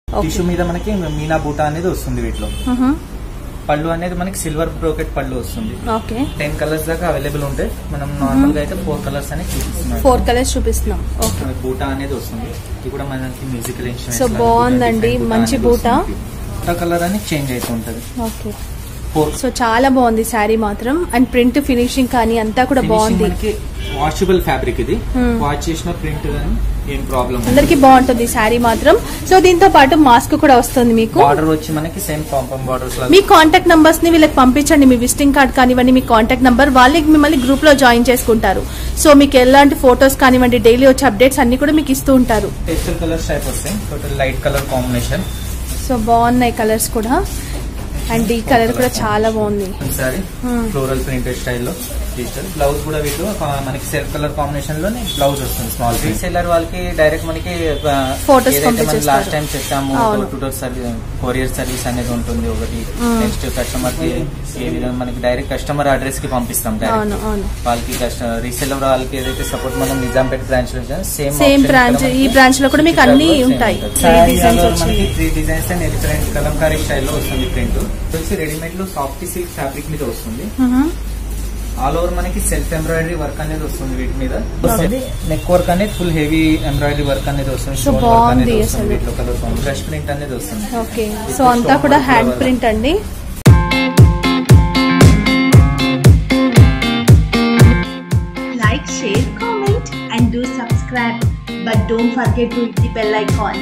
Okay. Tissue మీద మనకి మీనా బూటా అనేది వస్తుంది వీటిలో పళ్ళు అనేది మనకి సిల్వర్ బ్రోకెట్ పళ్ళు వస్తుంది ఓకే టెన్ కలర్స్ దాకా అవైలబుల్ ఉంటాయి మనం నార్మల్ గా అయితే ఫోర్ కలర్స్ అనేది చూపిస్తున్నాం ఫోర్ కలర్స్ చూపిస్తున్నాం ఓకే మనకి బూటా అనేది వస్తుంది ఇది కూడా మనకి మ్యూజికల్ ఇన్స్ట్రుమెంట్స్ So, బాగుందండి. మంచి బూటా. బూటా కలర్ అనేది చేంజ్ అవుతూ ఉంటది ఓకే ఫోర్ సో చాలా బాగుంది శారీ మాత్రం అండ్ ప్రింట్ ఫినిషింగ్ కానీ అంతా కూడా బాగుంది మనకి వాషబుల్ ఫ్యాబ్రిక్ ఇది Hmm. వాష్ చేసిన ప్రింట్ కానీ ఏం ప్రాబ్లం అందరికి బాగుంటుంది శారీ మాత్రం సో దీంతో పాటు మాస్క్ కూడా వస్తుంది మీకు బార్డర్ వచ్చి మనకి సేమ్ పాంపం బార్డర్స్ మీ కాంటాక్ట్ నంబర్స్ ని వీళ్ళకి పంపించండి మీ విజిటింగ్ కార్డ్ కానివ్వండి మీ కాంటాక్ట్ నంబర్ వాళ్ళకి మిమ్మల్ని గ్రూప్ లో జాయిన్ చేసుకుంటారు సో మీకు ఎలాంటి ఫొటోస్ కానివ్వండి డైలీ వచ్చే అప్డేట్స్ అన్ని కూడా మీకు ఇస్తూ ఉంటారు పేస్టల్ కలర్స్ టైప్ వస్తాయి total light colour combination so బాగున్నాయి కలర్స్ కూడా అండ్ ఈ కలర్ కూడా చాలా బాగుంది సారీ Hmm. ఫ్లోరల్ ప్రింటెడ్ స్టైల్లో డిజిటల్ బ్లౌజ్ కూడా వీటిలో ఆ, మనకి సెల్ఫ్ కలర్ కాంబినేషన్ లోనే బ్లౌజ్ వస్తుంది స్మాల్ రీసెల్లర్ వాళ్ళకి డైరెక్ట్ మనకి ఆ, Photos ఏదైతే మనం పంపించేస్తారు. లాస్ట్ టైం చెప్పాము అవును. To door service courier service అనేది ఉంటుంది ఒకటి Hmm. నెక్స్ట్ కస్టమర్ కి ఏ విధంగా మనకి డైరెక్ట్ కస్టమర్ అడ్రస్ కి పంపిస్తాం అవును డైరెక్ట్ అవును వాళ్ళకి రీసెల్లర్ వాళ్ళకి ఏదైతే సపోర్ట్ మనం నిజాంపేట్ బ్రాంచ్ లో సేమ్ సేమ్ బ్రాంచ్ ఈ బ్రాంచ్ లో కూడా మీకు అన్ని ఉంటాయి త్రీ డిజైన్స్ మనకి వచ్చింది three designs and different Kalamkari స్టైల్లో వస్తుంది ప్రింట్ వచ్చి రెడీమేడ్ లో సాఫ్ట్ సిల్క్ ఫ్యాబ్రిక్ మీద వస్తుంది ఆల్ ఓవర్ మనకి సెల్ఫ్ ఎంబ్రాయిడరీ వర్క్ అనేది వస్తుంది వీటి మీద వస్తుంది నెక్ వర్క్ అనేది ఫుల్ హెవీ ఎంబ్రాయిడరీ వర్క్ అనేది వస్తుంది So, స్టోన్ వర్క్ అనేది బాగుంది వస్తుంది అసలు. వీటిలో కలర్ బ్రష్ ప్రింట్ అనేది వస్తుంది ఓకే సో అంతా కూడా హ్యాండ్ ప్రింట్ అండి like, share, comment, and do subscribe. But don't forget to hit the bell icon.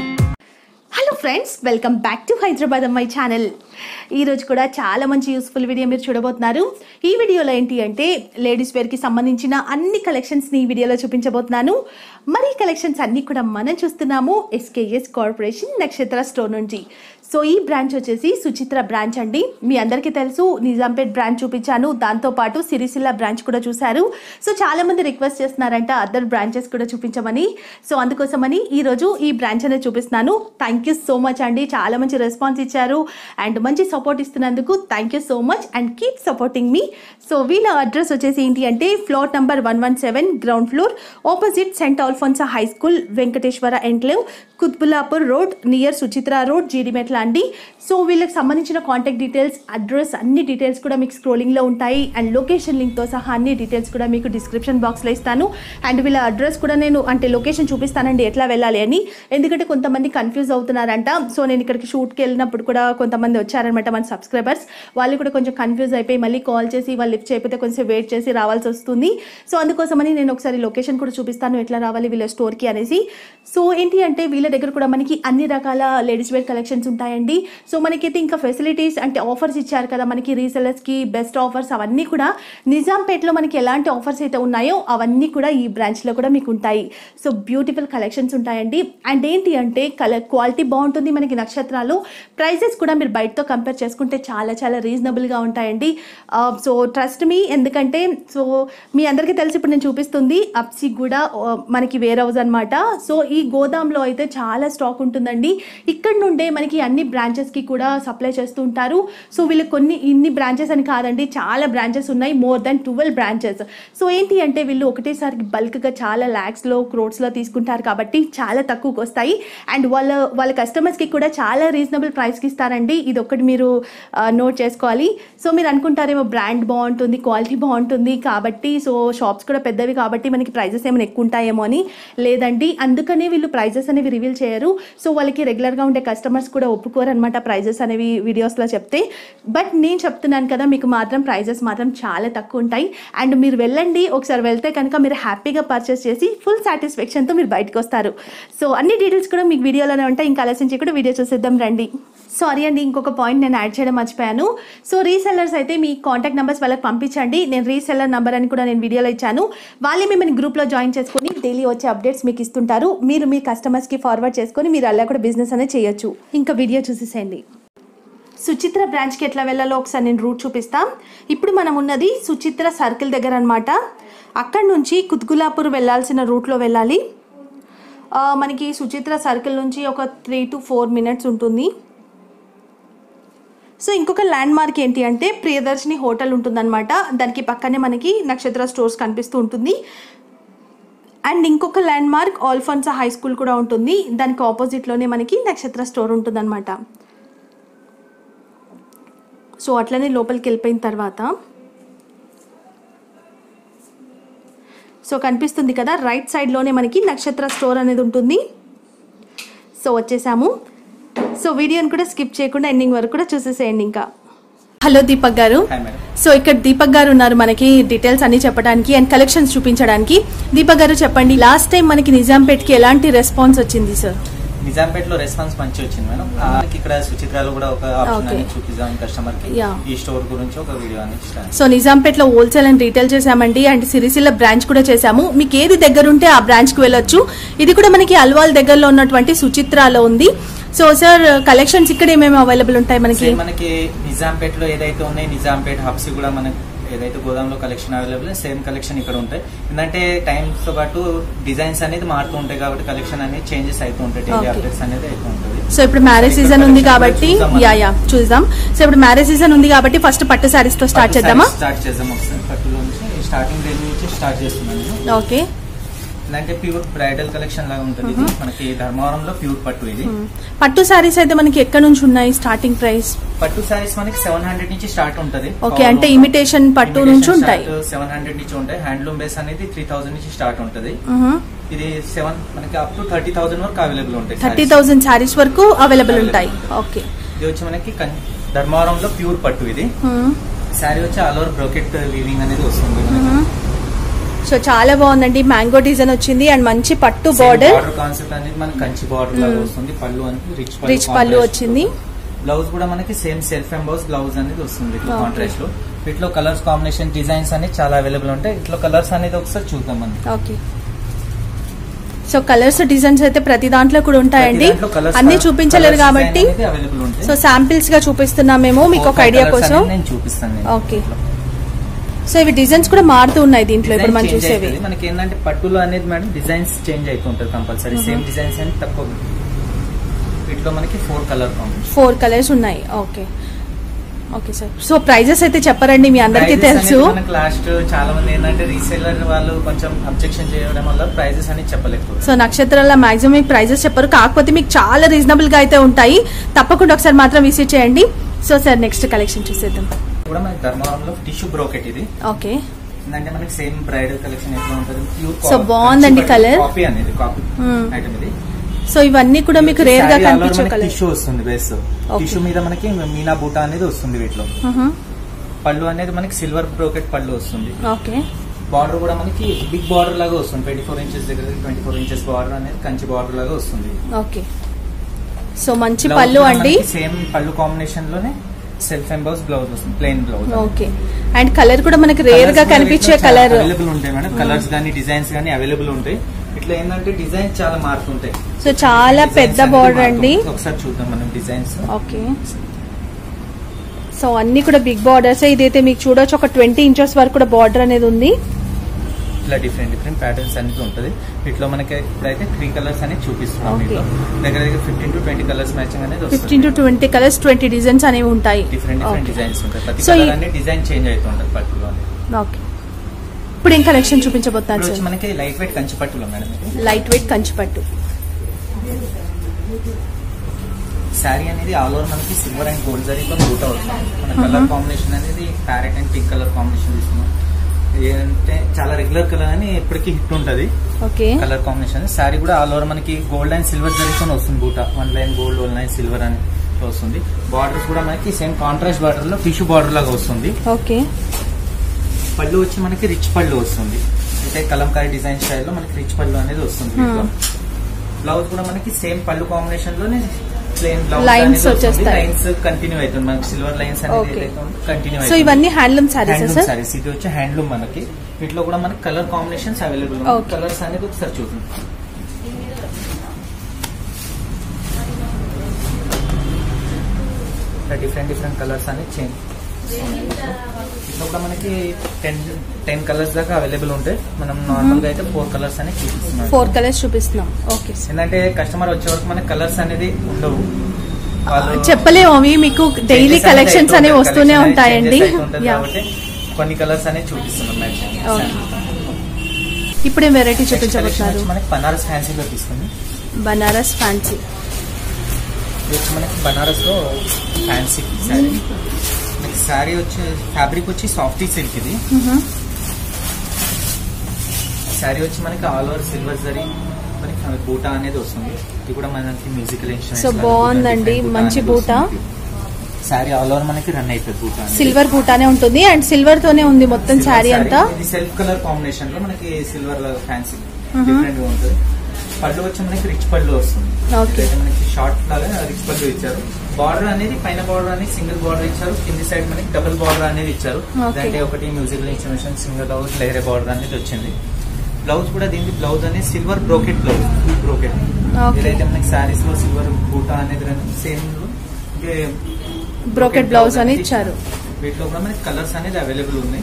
Hello friends welcome back to Hyderabad అమ్మాయి ఛానల్ ఈరోజు కూడా చాలా మంచి యూస్ఫుల్ వీడియో మీరు చూడబోతున్నారు ఈ వీడియోలో ఏంటి అంటే లేడీస్ వేర్కి సంబంధించిన అన్ని కలెక్షన్స్ని ఈ వీడియోలో చూపించబోతున్నాను మరి ఈ కలెక్షన్స్ అన్నీ కూడా మనం చూస్తున్నాము ఎస్కేఎస్ కార్పొరేషన్ నక్షత్ర స్టోర్ నుంచి సో ఈ బ్రాంచ్ వచ్చేసి సుచిత్ర బ్రాంచ్ అండి మీ అందరికీ తెలుసు నిజాంపేట్ బ్రాంచ్ చూపించాను దాంతోపాటు సిరిసిల్ల బ్రాంచ్ కూడా చూశారు సో చాలా మంది రిక్వెస్ట్ చేస్తున్నారంట అదర్ బ్రాంచెస్ కూడా చూపించమని సో అందుకోసమని ఈరోజు ఈ బ్రాంచ్ అనేది చూపిస్తున్నాను థ్యాంక్ యూ సో మచ్ అండి చాలా మంచి రెస్పాన్స్ ఇచ్చారు అండ్ మంచి సపోర్ట్ ఇస్తున్నందుకు thank you so much and keep supporting మీ సో వీళ్ళ అడ్రస్ వచ్చేసి ఏంటి అంటే floor number one one seven ground floor opposite saint Alphonsa high school Venkateswara enclave Kutbullapur road near Suchitra road Jeedimetla అండి సో వీళ్ళకి సంబంధించిన కాంటాక్ట్ డీటెయిల్స్ అడ్రస్ అన్ని డీటెయిల్స్ కూడా మీకు స్క్రోలింగ్లో ఉంటాయి అండ్ లొకేషన్ లింక్తో సహా అన్ని డీటెయిల్స్ కూడా మీకు డిస్క్రిప్షన్ బాక్స్లో ఇస్తాను అండ్ వీళ్ళ అడ్రస్ కూడా నేను అంటే లొకేషన్ చూపిస్తానండి ఎట్లా వెళ్ళాలి అని ఎందుకంటే కొంతమంది కన్ఫ్యూజ్ అవుతున్నారంట సో నేను ఇక్కడికి షూట్కి వెళ్ళినప్పుడు కూడా కొంతమంది వచ్చారనమాట మన సబ్స్క్రైబర్స్ వాళ్ళు కూడా కొంచెం కన్ఫ్యూజ్ అయిపోయి మళ్ళీ కాల్ చేసి వాళ్ళు లిఫ్ట్ చేయకపోతే కొంచెం వెయిట్ చేసి రావాల్సి వస్తుంది సో అందుకోసమని నేను ఒకసారి లొకేషన్ కూడా చూపిస్తాను ఎట్లా రావాలి వీళ్ళ స్టోర్కి అనేసి సో ఏంటి అంటే వీళ్ళ దగ్గర కూడా మనకి అన్ని రకాల లేడీస్ వేర్ కలెక్షన్స్ ఉంటాయండి సో మనకైతే ఇంకా ఫెసిలిటీస్ అంటే ఆఫర్స్ ఇచ్చారు కదా మనకి రీసెలర్స్కి బెస్ట్ ఆఫర్స్ అవన్నీ కూడా నిజాంపేట్లో మనకి ఎలాంటి ఆఫర్స్ అయితే ఉన్నాయో అవన్నీ కూడా ఈ బ్రాంచ్లో కూడా మీకు ఉంటాయి సో బ్యూటిఫుల్ కలెక్షన్స్ ఉంటాయండి అండ్ ఏంటి అంటే కలర్ క్వాలిటీ బాగుంటుంది మనకి నక్షత్రాలు ప్రైజెస్ కూడా మీరు బయటతో కంపేర్ చేసుకుంటే చాలా చాలా రీజనబుల్గా ఉంటాయండి సో ట్రస్ట్ మీ ఎందుకంటే సో మీ అందరికీ తెలిసి ఇప్పుడు నేను చూపిస్తుంది అప్సి కూడా ఆ, మనకి వేర్ హౌస్ అనమాట సో ఈ గోదాంలో అయితే చాలా స్టాక్ ఉంటుందండి ఇక్కడ నుండే మనకి అన్ని బ్రాంచెస్కి కూడా సప్లై చేస్తూ ఉంటారు సో వీళ్ళకి కొన్ని ఇన్ని బ్రాంచెస్ అని కాదండి చాలా బ్రాంచెస్ ఉన్నాయి more than twelve branches so ఏంటి అంటే వీళ్ళు ఒకటేసారి బల్క్గా చాలా ల్యాక్స్లో క్రోడ్స్లో తీసుకుంటారు కాబట్టి చాలా తక్కువకి వస్తాయి అండ్ వాళ్ళ వాళ్ళ కస్టమర్స్కి కూడా చాలా రీజనబుల్ ప్రైస్కి ఇస్తారండి ఇది ఒకటి మీరు నోట్ చేసుకోవాలి సో మీరు అనుకుంటారేమో బ్రాండ్ బాగుంటుంది క్వాలిటీ బాగుంటుంది కాబట్టి సో షాప్స్ కూడా పెద్దవి కాబట్టి మనకి ప్రైజెస్ ఏమైనా ఎక్కువ ఉంటాయేమో అని లేదండి అందుకనే వీళ్ళు ప్రైజెస్ అనేవి రివీల్ చేయరు సో వాళ్ళకి రెగ్యులర్గా ఉండే కస్టమర్స్ కూడా ఒప్పుకోరు అనమాట ప్రైజెస్ అనేవి వీడియోస్లో చెప్తే బట్ నేను చెప్తున్నాను కదా మీకు మాత్రం ప్రైజెస్ మాత్రం చాలా తక్కువ ఉంటాయి అండ్ మీరు వెళ్ళండి ఒకసారి వెళ్తే కనుక మీరు హ్యాపీగా పర్చేస్ చేసి ఫుల్ సాటిస్ఫాక్షన్తో మీరు బయటకు వస్తారు సో అన్ని డీటెయిల్స్ కూడా మీకు వీడియోలోనే ఉంటాయి ఇంకా ఆలోచించి కూడా వీడియో చూసేద్దాం రండి సారీ అండి ఇంకొక పాయింట్ నేను యాడ్ చేయడం మర్చిపోయాను సో రీసెల్లర్స్ అయితే మీ కాంటాక్ట్ నెంబర్స్ వాళ్ళకి పంపించండి నేను రీసెల్లర్ నెంబర్ అని కూడా నేను వీడియోలో ఇచ్చాను వాళ్ళే మిమ్మల్ని గ్రూప్లో జాయిన్ చేసుకొని డైలీ వచ్చే అప్డేట్స్ మీకు ఇస్తుంటారు మీరు మీ కస్టమర్స్కి ఫార్వర్డ్ చేసుకొని మీరు అలా కూడా బిజినెస్ అనేది చేయొచ్చు ఇంకా వీడియో చూసేసేయండి సుచిత్ర బ్రాంచ్కి ఎట్లా వెళ్ళాలో ఒకసారి నేను రూట్ చూపిస్తాం ఇప్పుడు మనం ఉన్నది సుచిత్ర సర్కిల్ దగ్గర అనమాట అక్కడ నుంచి కుత్గులాపూర్ వెళ్ళాల్సిన రూట్లో వెళ్ళాలి ఆ, మనకి సుచిత్ర సర్కిల్ నుంచి ఒక త్రీ టు ఫోర్ మినిట్స్ ఉంటుంది సో ఇంకొక ల్యాండ్ మార్క్ ఏంటి అంటే ప్రియదర్శిని హోటల్ ఉంటుందన్నమాట దానికి పక్కనే మనకి నక్షత్ర స్టోర్స్ కనిపిస్తూ ఉంటుంది అండ్ ఇంకొక landmark Alphonsa high school కూడా ఉంటుంది దానికి ఆపోజిట్లోనే మనకి నక్షత్ర స్టోర్ ఉంటుందన్నమాట సో అట్లనే లోపలికి వెళ్ళిపోయిన తర్వాత సో కనిపిస్తుంది కదా రైట్ సైడ్లోనే మనకి నక్షత్ర స్టోర్ అనేది ఉంటుంది సో వచ్చేసాము సో వీడియోని కూడా స్కిప్ చేయకుండా ఎండింగ్ వరకు కూడా చూసేసేయండి ఇంకా హలో దీపక్ గారు హాయ్ మేడం సో ఇక్కడ దీపక్ గారు ఉన్నారు మనకి డీటెయిల్స్ అన్ని చెప్పడానికి అండ్ కలెక్షన్స్ చూపించడానికి దీపక్ గారు చెప్పండి లాస్ట్ టైం మనకి నిజాంపేట్కి ఎలాంటి రెస్పాన్స్ వచ్చింది సార్ నిజాంపేట్ లో రెస్పాన్స్ మంచి వచ్చింది మేడం ఆ, ఇక్కడ సుచిత్రాలు కూడా ఒక ఆప్షన్ Okay. అనేది చూపిద్దాం కస్టమర్ కి Yeah. ఈ స్టోర్ గురించి ఒక వీడియో అనేది ఇస్తాను సో నిజాంపేట్లో హోల్సేల్ అండ్ రీటైల్ చేసామండి అండ్ సిరిసిల్ల బ్రాంచ్ కూడా చేసాము మీకు ఏది దగ్గర ఉంటే ఆ బ్రాంచ్ కి వెళ్ళొచ్చు ఇది కూడా మనకి అల్వాల్ దగ్గరలో ఉన్నటువంటి సుచిత్రాలో ఉంది సో సార్ కలెక్షన్స్ ఇక్కడ ఏమేమి అవైలబుల్ ఉంటాయి మనకి సేమ్ మనకి నిజాంపేట్ లో ఏదైతే ఉన్నాయి నిజాంపేట్ హబ్స్ కూడా మనకి ఏదైతే గోదాంలో కలెక్షన్ అవైలబుల్ సేమ్ కలెక్షన్ ఇక్కడ ఉంటాయి ఎందుకంటే టైమ్స్ తో పాటు డిజైన్స్ అనేది మారుతూ ఉంటాయి కాబట్టి కలెక్షన్ అనేది చేంజెస్ అవుతూ ఉంటాయి డైలీ Okay. అప్డేట్స్ అనేది అవుతూ ఉంటుంది సో ఇప్పుడు మ్యారేజ్ ఇక్కడ సీజన్ ఉంది collection కాబట్టి చూద్దాం మనం. యా యా చూద్దాం సో ఇప్పుడు మ్యారేజ్ సీజన్ ఉంది కాబట్టి ఫస్ట్ పట్టు సారీస్ తో స్టార్ట్ చేద్దామా స్టార్ట్ చేద్దాం ఒకసారి పట్టులో నుంచి స్టార్టింగ్ రేంజ్ నుంచి స్టార్ట్ చేస్తున్నాను ఓకే ఇలాంటి ప్యూర్ బ్రైడల్ కలెక్షన్ లాగా ఉంటుంది ఇది మనకి ధర్మవరంలో ప్యూర్ పట్టు ఇది పట్టు సారీస్ అయితే మనకి ఎక్కడ నుంచి ఉన్నాయి స్టార్టింగ్ ప్రైస్ పట్టు సారీస్ మనకి సెవెన్ హండ్రెడ్ నుంచి స్టార్ట్ ఉంటది ఓకే అంటే ఇమిటేషన్ పట్టు నుంచి ఉంటాయి సెవెన్ హండ్రెడ్ నుంచి ఉంటాయి హ్యాండ్లూమ్ బేస్ అనేది త్రీ థౌసండ్ నుంచి స్టార్ట్ ఉంటది ఇది సెవెన్ మనకి అప్ టు థర్టీ థౌసండ్ వరకు అవైలబుల్ ఉంటాయి థర్టీ sarees. థౌసండ్ సారీస్ వరకు అవైలబుల్ ఉంటాయి ఓకే ఇది వచ్చి మనకి కన్- ధర్మవరంలో ప్యూర్ పట్టు ఇది శారీ వచ్చి ఆల్ ఓవర్ బ్రోకెట్ వీవింగ్ అనేది వస్తుంది మనకి. సో చాలా బాగుందండి మ్యాంగో డిజైన్ వచ్చింది అండ్ మంచి పట్టు బార్డర్ బార్డర్ కాన్సెప్ట్ అనేది మనకి కంచి బార్డర్ లాగా వస్తుంది పళ్ళు అనేది రిచ్ రిచ్ పళ్ళు వచ్చింది బ్లౌజ్ కూడా మనకి సేమ్ సెల్ఫ్ ఎంబౌస్ బ్లౌజ్ అనేది వస్తుంది Okay. కాంట్రాస్ట్ లో వీటిలో కలర్స్ కాంబినేషన్ డిజైన్స్ అనేది చాలా అవైలబుల్ ఉంటాయి ఇట్లా కలర్స్ అనేది ఒకసారి చూద్దాం మనం ఓకే సో కలర్స్ డిజైన్స్ అయితే ప్రతి దాంట్లో కూడా ఉంటాయండి ప్రతి దాంట్లో colours అన్ని colours చూపించలేరు design కాబట్టి అనేది available ఉంటాయి. సో శాంపిల్స్ గా చూపిస్తున్నాం మేము మీకు ఒక Four, five ఐడియా colours కోసం అనేది నేను చూపిస్తాను నేను. Okay. సో ఇవి డిజైన్స్ కూడా మారుతూ ఉన్నాయి దీంట్లో ఇప్పుడు Design మనం change చూసేవి అవుతుంది. మనకి ఏంటంటే పట్టులో అనేది మేడం డిజైన్స్ చేంజ్ అవుతుంటది కంపల్సరీ సేమ్ డిజైన్స్ అనేది తక్కువ వీటిలో మనకి four colour combination four colours ఉన్నాయి okay okay sir so prices అయితే చెప్పరండి మీ అందరికీ తెలుసు మనకి లాస్ట్ చాలా మంది ఏంటంటే రీసేలర్ వాళ్ళు కొంచెం అబ్జెక్షన్ చేయడం వల్ల ప్రైజెస్ అనేది చెప్పలేకపోతుంది సో నక్షత్రాల మాక్సిమం మీకు ప్రైజెస్ చెప్పరు కాకపోతే మీకు చాలా రీజనబుల్ గా అయితే ఉంటాయి తప్పకుండా ఒకసారి మాత్రం విజిట్ చేయండి సో సార్ నెక్స్ట్ కలెక్షన్ చూసేద్దాం కూడా మనకి ధర్మవరంలో టిష్యూ బ్రోకెట్ ఇది ఓకే ఏంటంటే మనకి సేమ్ బ్రైడల్ కలెక్షన్ ఎట్లా ఉంటుంది ప్యూర్ So, బాగుందండి colour. కాపీ అనేది కాపీ Hmm. ఐటమ్ ఇది సో ఇవన్నీ కూడా మీకు రేర్ గా కనిపించే కలర్ టిష్యూ వస్తుంది బేస్ Okay. టిష్యూ మీద మనకి మీనా బూటా అనేది వస్తుంది వీటిలో పళ్ళు అనేది మనకి సిల్వర్ బ్రోకెట్ పళ్ళు వస్తుంది ఓకే బార్డర్ కూడా మనకి బిగ్ బార్డర్ లాగా వస్తుంది ట్వంటీ ఫోర్ ఇంచెస్ దగ్గర ట్వంటీ ఫోర్ ఇంచెస్ బార్డర్ అనేది కంచి బార్డర్ లాగా వస్తుంది ఓకే సో మంచి పళ్ళు అండి సేమ్ పళ్ళు కాంబినేషన్ లోనే సెల్ఫ్ ఎంబౌస్ బ్లౌజ్ వస్తుంది plain blouse okay and colour కూడా మనకి రేర్ గా కనిపించే కలర్ అవైలబుల్ ఉంటాయి మేడం కలర్స్ కానీ డిజైన్స్ కానీ అవైలబుల్ ఉంటాయి ఇట్లా ఏంటంటే డిజైన్ చాలా మారుతుంటాయి సో చాలా Designs పెద్ద అనేది బార్డర్ మారుతూ అండి ఉంటుంది. ఒకసారి చూద్దాం మనం డిజైన్స్ ఓకే సో అన్ని కూడా బిగ్ బార్డర్స్ ఇదైతే మీకు చూడొచ్చు ఒక ట్వంటీ ఇంచెస్ వరకు కూడా బార్డర్ అనేది ఉంది ఇట్లా డిఫరెంట్ డిఫరెంట్ ప్యాటర్న్స్ అనేది ఉంటుంది వీటిలో మనకి ఇప్పుడైతే త్రీ కలర్స్ అనేది చూపిస్తున్నాం Okay. వీటిలో దగ్గర దగ్గర fifteen to twenty colours matching అనేది fifteen to twenty colours twenty designs అనేవి ఉంటాయి డిఫరెంట్ డిఫరెంట్ Okay. డిజైన్స్ ఉంటాయి ప్రతి So, కలర్ ఈ- అనేది డిజైన్ చేంజ్ అవుతుంటది పట్టులో ఓకే ఇప్పుడు ఏం కలెక్షన్ చూపించబోతున్నాను ఇప్పుడు వచ్చి సార్ మనకి లైట్ వెయిట్ కంచి పట్టులో మేడం ఇది లైట్ వెయిట్ కంచిపట్టు శారీ అనేది ఆల్ ఓవర్ మనకి సిల్వర్ అండ్ గోల్డ్ జరీతో బూట్ అవుతుంది మన కలర్ కాంబినేషన్ అనేది parrot and pink colour combination తీసుకున్నాం ఏంటంటే చాలా రెగ్యులర్ కలర్ అని ఎప్పటికీ హిట్ ఉంటది ఓకే కలర్ కాంబినేషన్ శారీ కూడా ఆల్ ఓవర్ మనకి గోల్డ్ అండ్ సిల్వర్ జరీతో వస్తుంది బూట one line gold one line silver అని వస్తుంది బార్డర్స్ కూడా మనకి సేమ్ కాంట్రాస్ట్ బార్డర్ లో టిష్యూ బార్డర్ లాగా వస్తుంది ఓకే పళ్ళు వచ్చి మనకి రిచ్ పళ్ళు వస్తుంది అంటే కలంకారీ డిజైన్ స్టైల్లో మనకి రిచ్ పళ్ళు అనేది వస్తుంది వీటిలో. బ్లౌజ్ కూడా మనకి సేమ్ పళ్ళు కాంబినేషన్ లోనే ప్లేన్ బ్లౌజ్ Lines అనేది వస్తుంది. వచ్చేస్తాయి. లైన్స్ కంటిన్యూ అవుతుంది మనకి సిల్వర్ లైన్స్ అనేది Okay. ఏదైతే ఉందో కంటిన్యూ సో ఇవన్నీ handloom sarees handloom sir sarees ఇది వచ్చి హ్యాండ్లూమ్ మనకి వీటిలో కూడా మనకి colour combinations available Okay. Colours అనేది ఒకసారి చూద్దాం డిఫరెంట్ డిఫరెంట్ కలర్స్ అనేది చేంజ్ ఇట్లా కూడా మనకి టెన్ టెన్ కలర్స్ దాకా అవైలబుల్ ఉంటాయి మనం నార్మల్ గా అయితే ఫోర్ కలర్స్ అనేది చూపిస్తున్నాం ఫోర్ కలర్స్ చూపిస్తున్నాం ఓకే సార్ ఏంటంటే కస్టమర్ వచ్చే వరకు మనకి కలర్స్ అనేది ఉండవు వాళ్ళు చెప్పలేము అవి మీకు డైలీ changes అనేది కలెక్షన్స్ అవుతుంటాయి. అనేవి వస్తూనే Collection అనేది ఉంటాయండి changes అవుతుంటది యా కాబట్టి కొన్ని కలర్స్ అనేది చూపిస్తున్నాం Okay. మ్యాక్సిమం ఇప్పుడే వెరైటీ Next collection చూపించబోతున్నారు వచ్చి మనకి బనారస్ ఫ్యాన్సీలో తీసుకుంది బనారస్ ఫ్యాన్సీ ఇది వచ్చి మనకి బనారస్ లో ఫ్యాన్సీ శారీ మనకి శారీ వచ్చి ఫ్యాబ్రిక్ వచ్చి సాఫ్టీ సిల్క్ ఇది శారీ వచ్చి మనకి ఆల్ ఓవర్ సిల్వర్ జరీ మనకి బూటా అనేది వస్తుంది ఇది కూడా మనకి మ్యూజికల్ ఇన్స్ట్రుమెంట్స్ So, బాగుందండి. మంచి బూటా. శారీ ఆల్ ఓవర్ మనకి రన్ అయిపోతుంది బూటా అనేది. సిల్వర్ బూటానే ఉంటుంది అండ్ సిల్వర్ తోనే ఉంది మొత్తం Silver శారీ saree. అంతా ఇది సెల్ఫ్ కలర్ కాంబినేషన్ లో మనకి సిల్వర్ ఫ్యాన్సీ Mhm. డిఫరెంట్ గా ఉంటుంది పళ్ళు వచ్చి మనకి రిచ్ పళ్ళు వస్తుంది Okay. ఇదైతే మనకి షార్ట్ లాగా రిచ్ పళ్ళు ఇచ్చారు బార్డర్ అనేది పైన బార్డర్ అనేది సింగిల్ బార్డర్ ఇచ్చారు కింది సైడ్ మనకి డబుల్ బార్డర్ అనేది ఇచ్చారు Okay. అంటే ఒకటి మ్యూజికల్ ఇన్స్ట్రుమెంట్ సింగిల్ బ్లౌజ్ లేరే బార్డర్ అనేది వచ్చింది బ్లౌజ్ కూడా దీనికి బ్లౌజ్ అనేది silver brocade blouse brocade Okay. ఏదైతే మనకి సారీస్ లో సిల్వర్ బూటా అనేది సేమ్ బ్రోకెట్ బ్లౌజ్ అని ఇచ్చారు వీటిలో కూడా మనకి కలర్స్ అనేది అవైలబుల్ ఉన్నాయి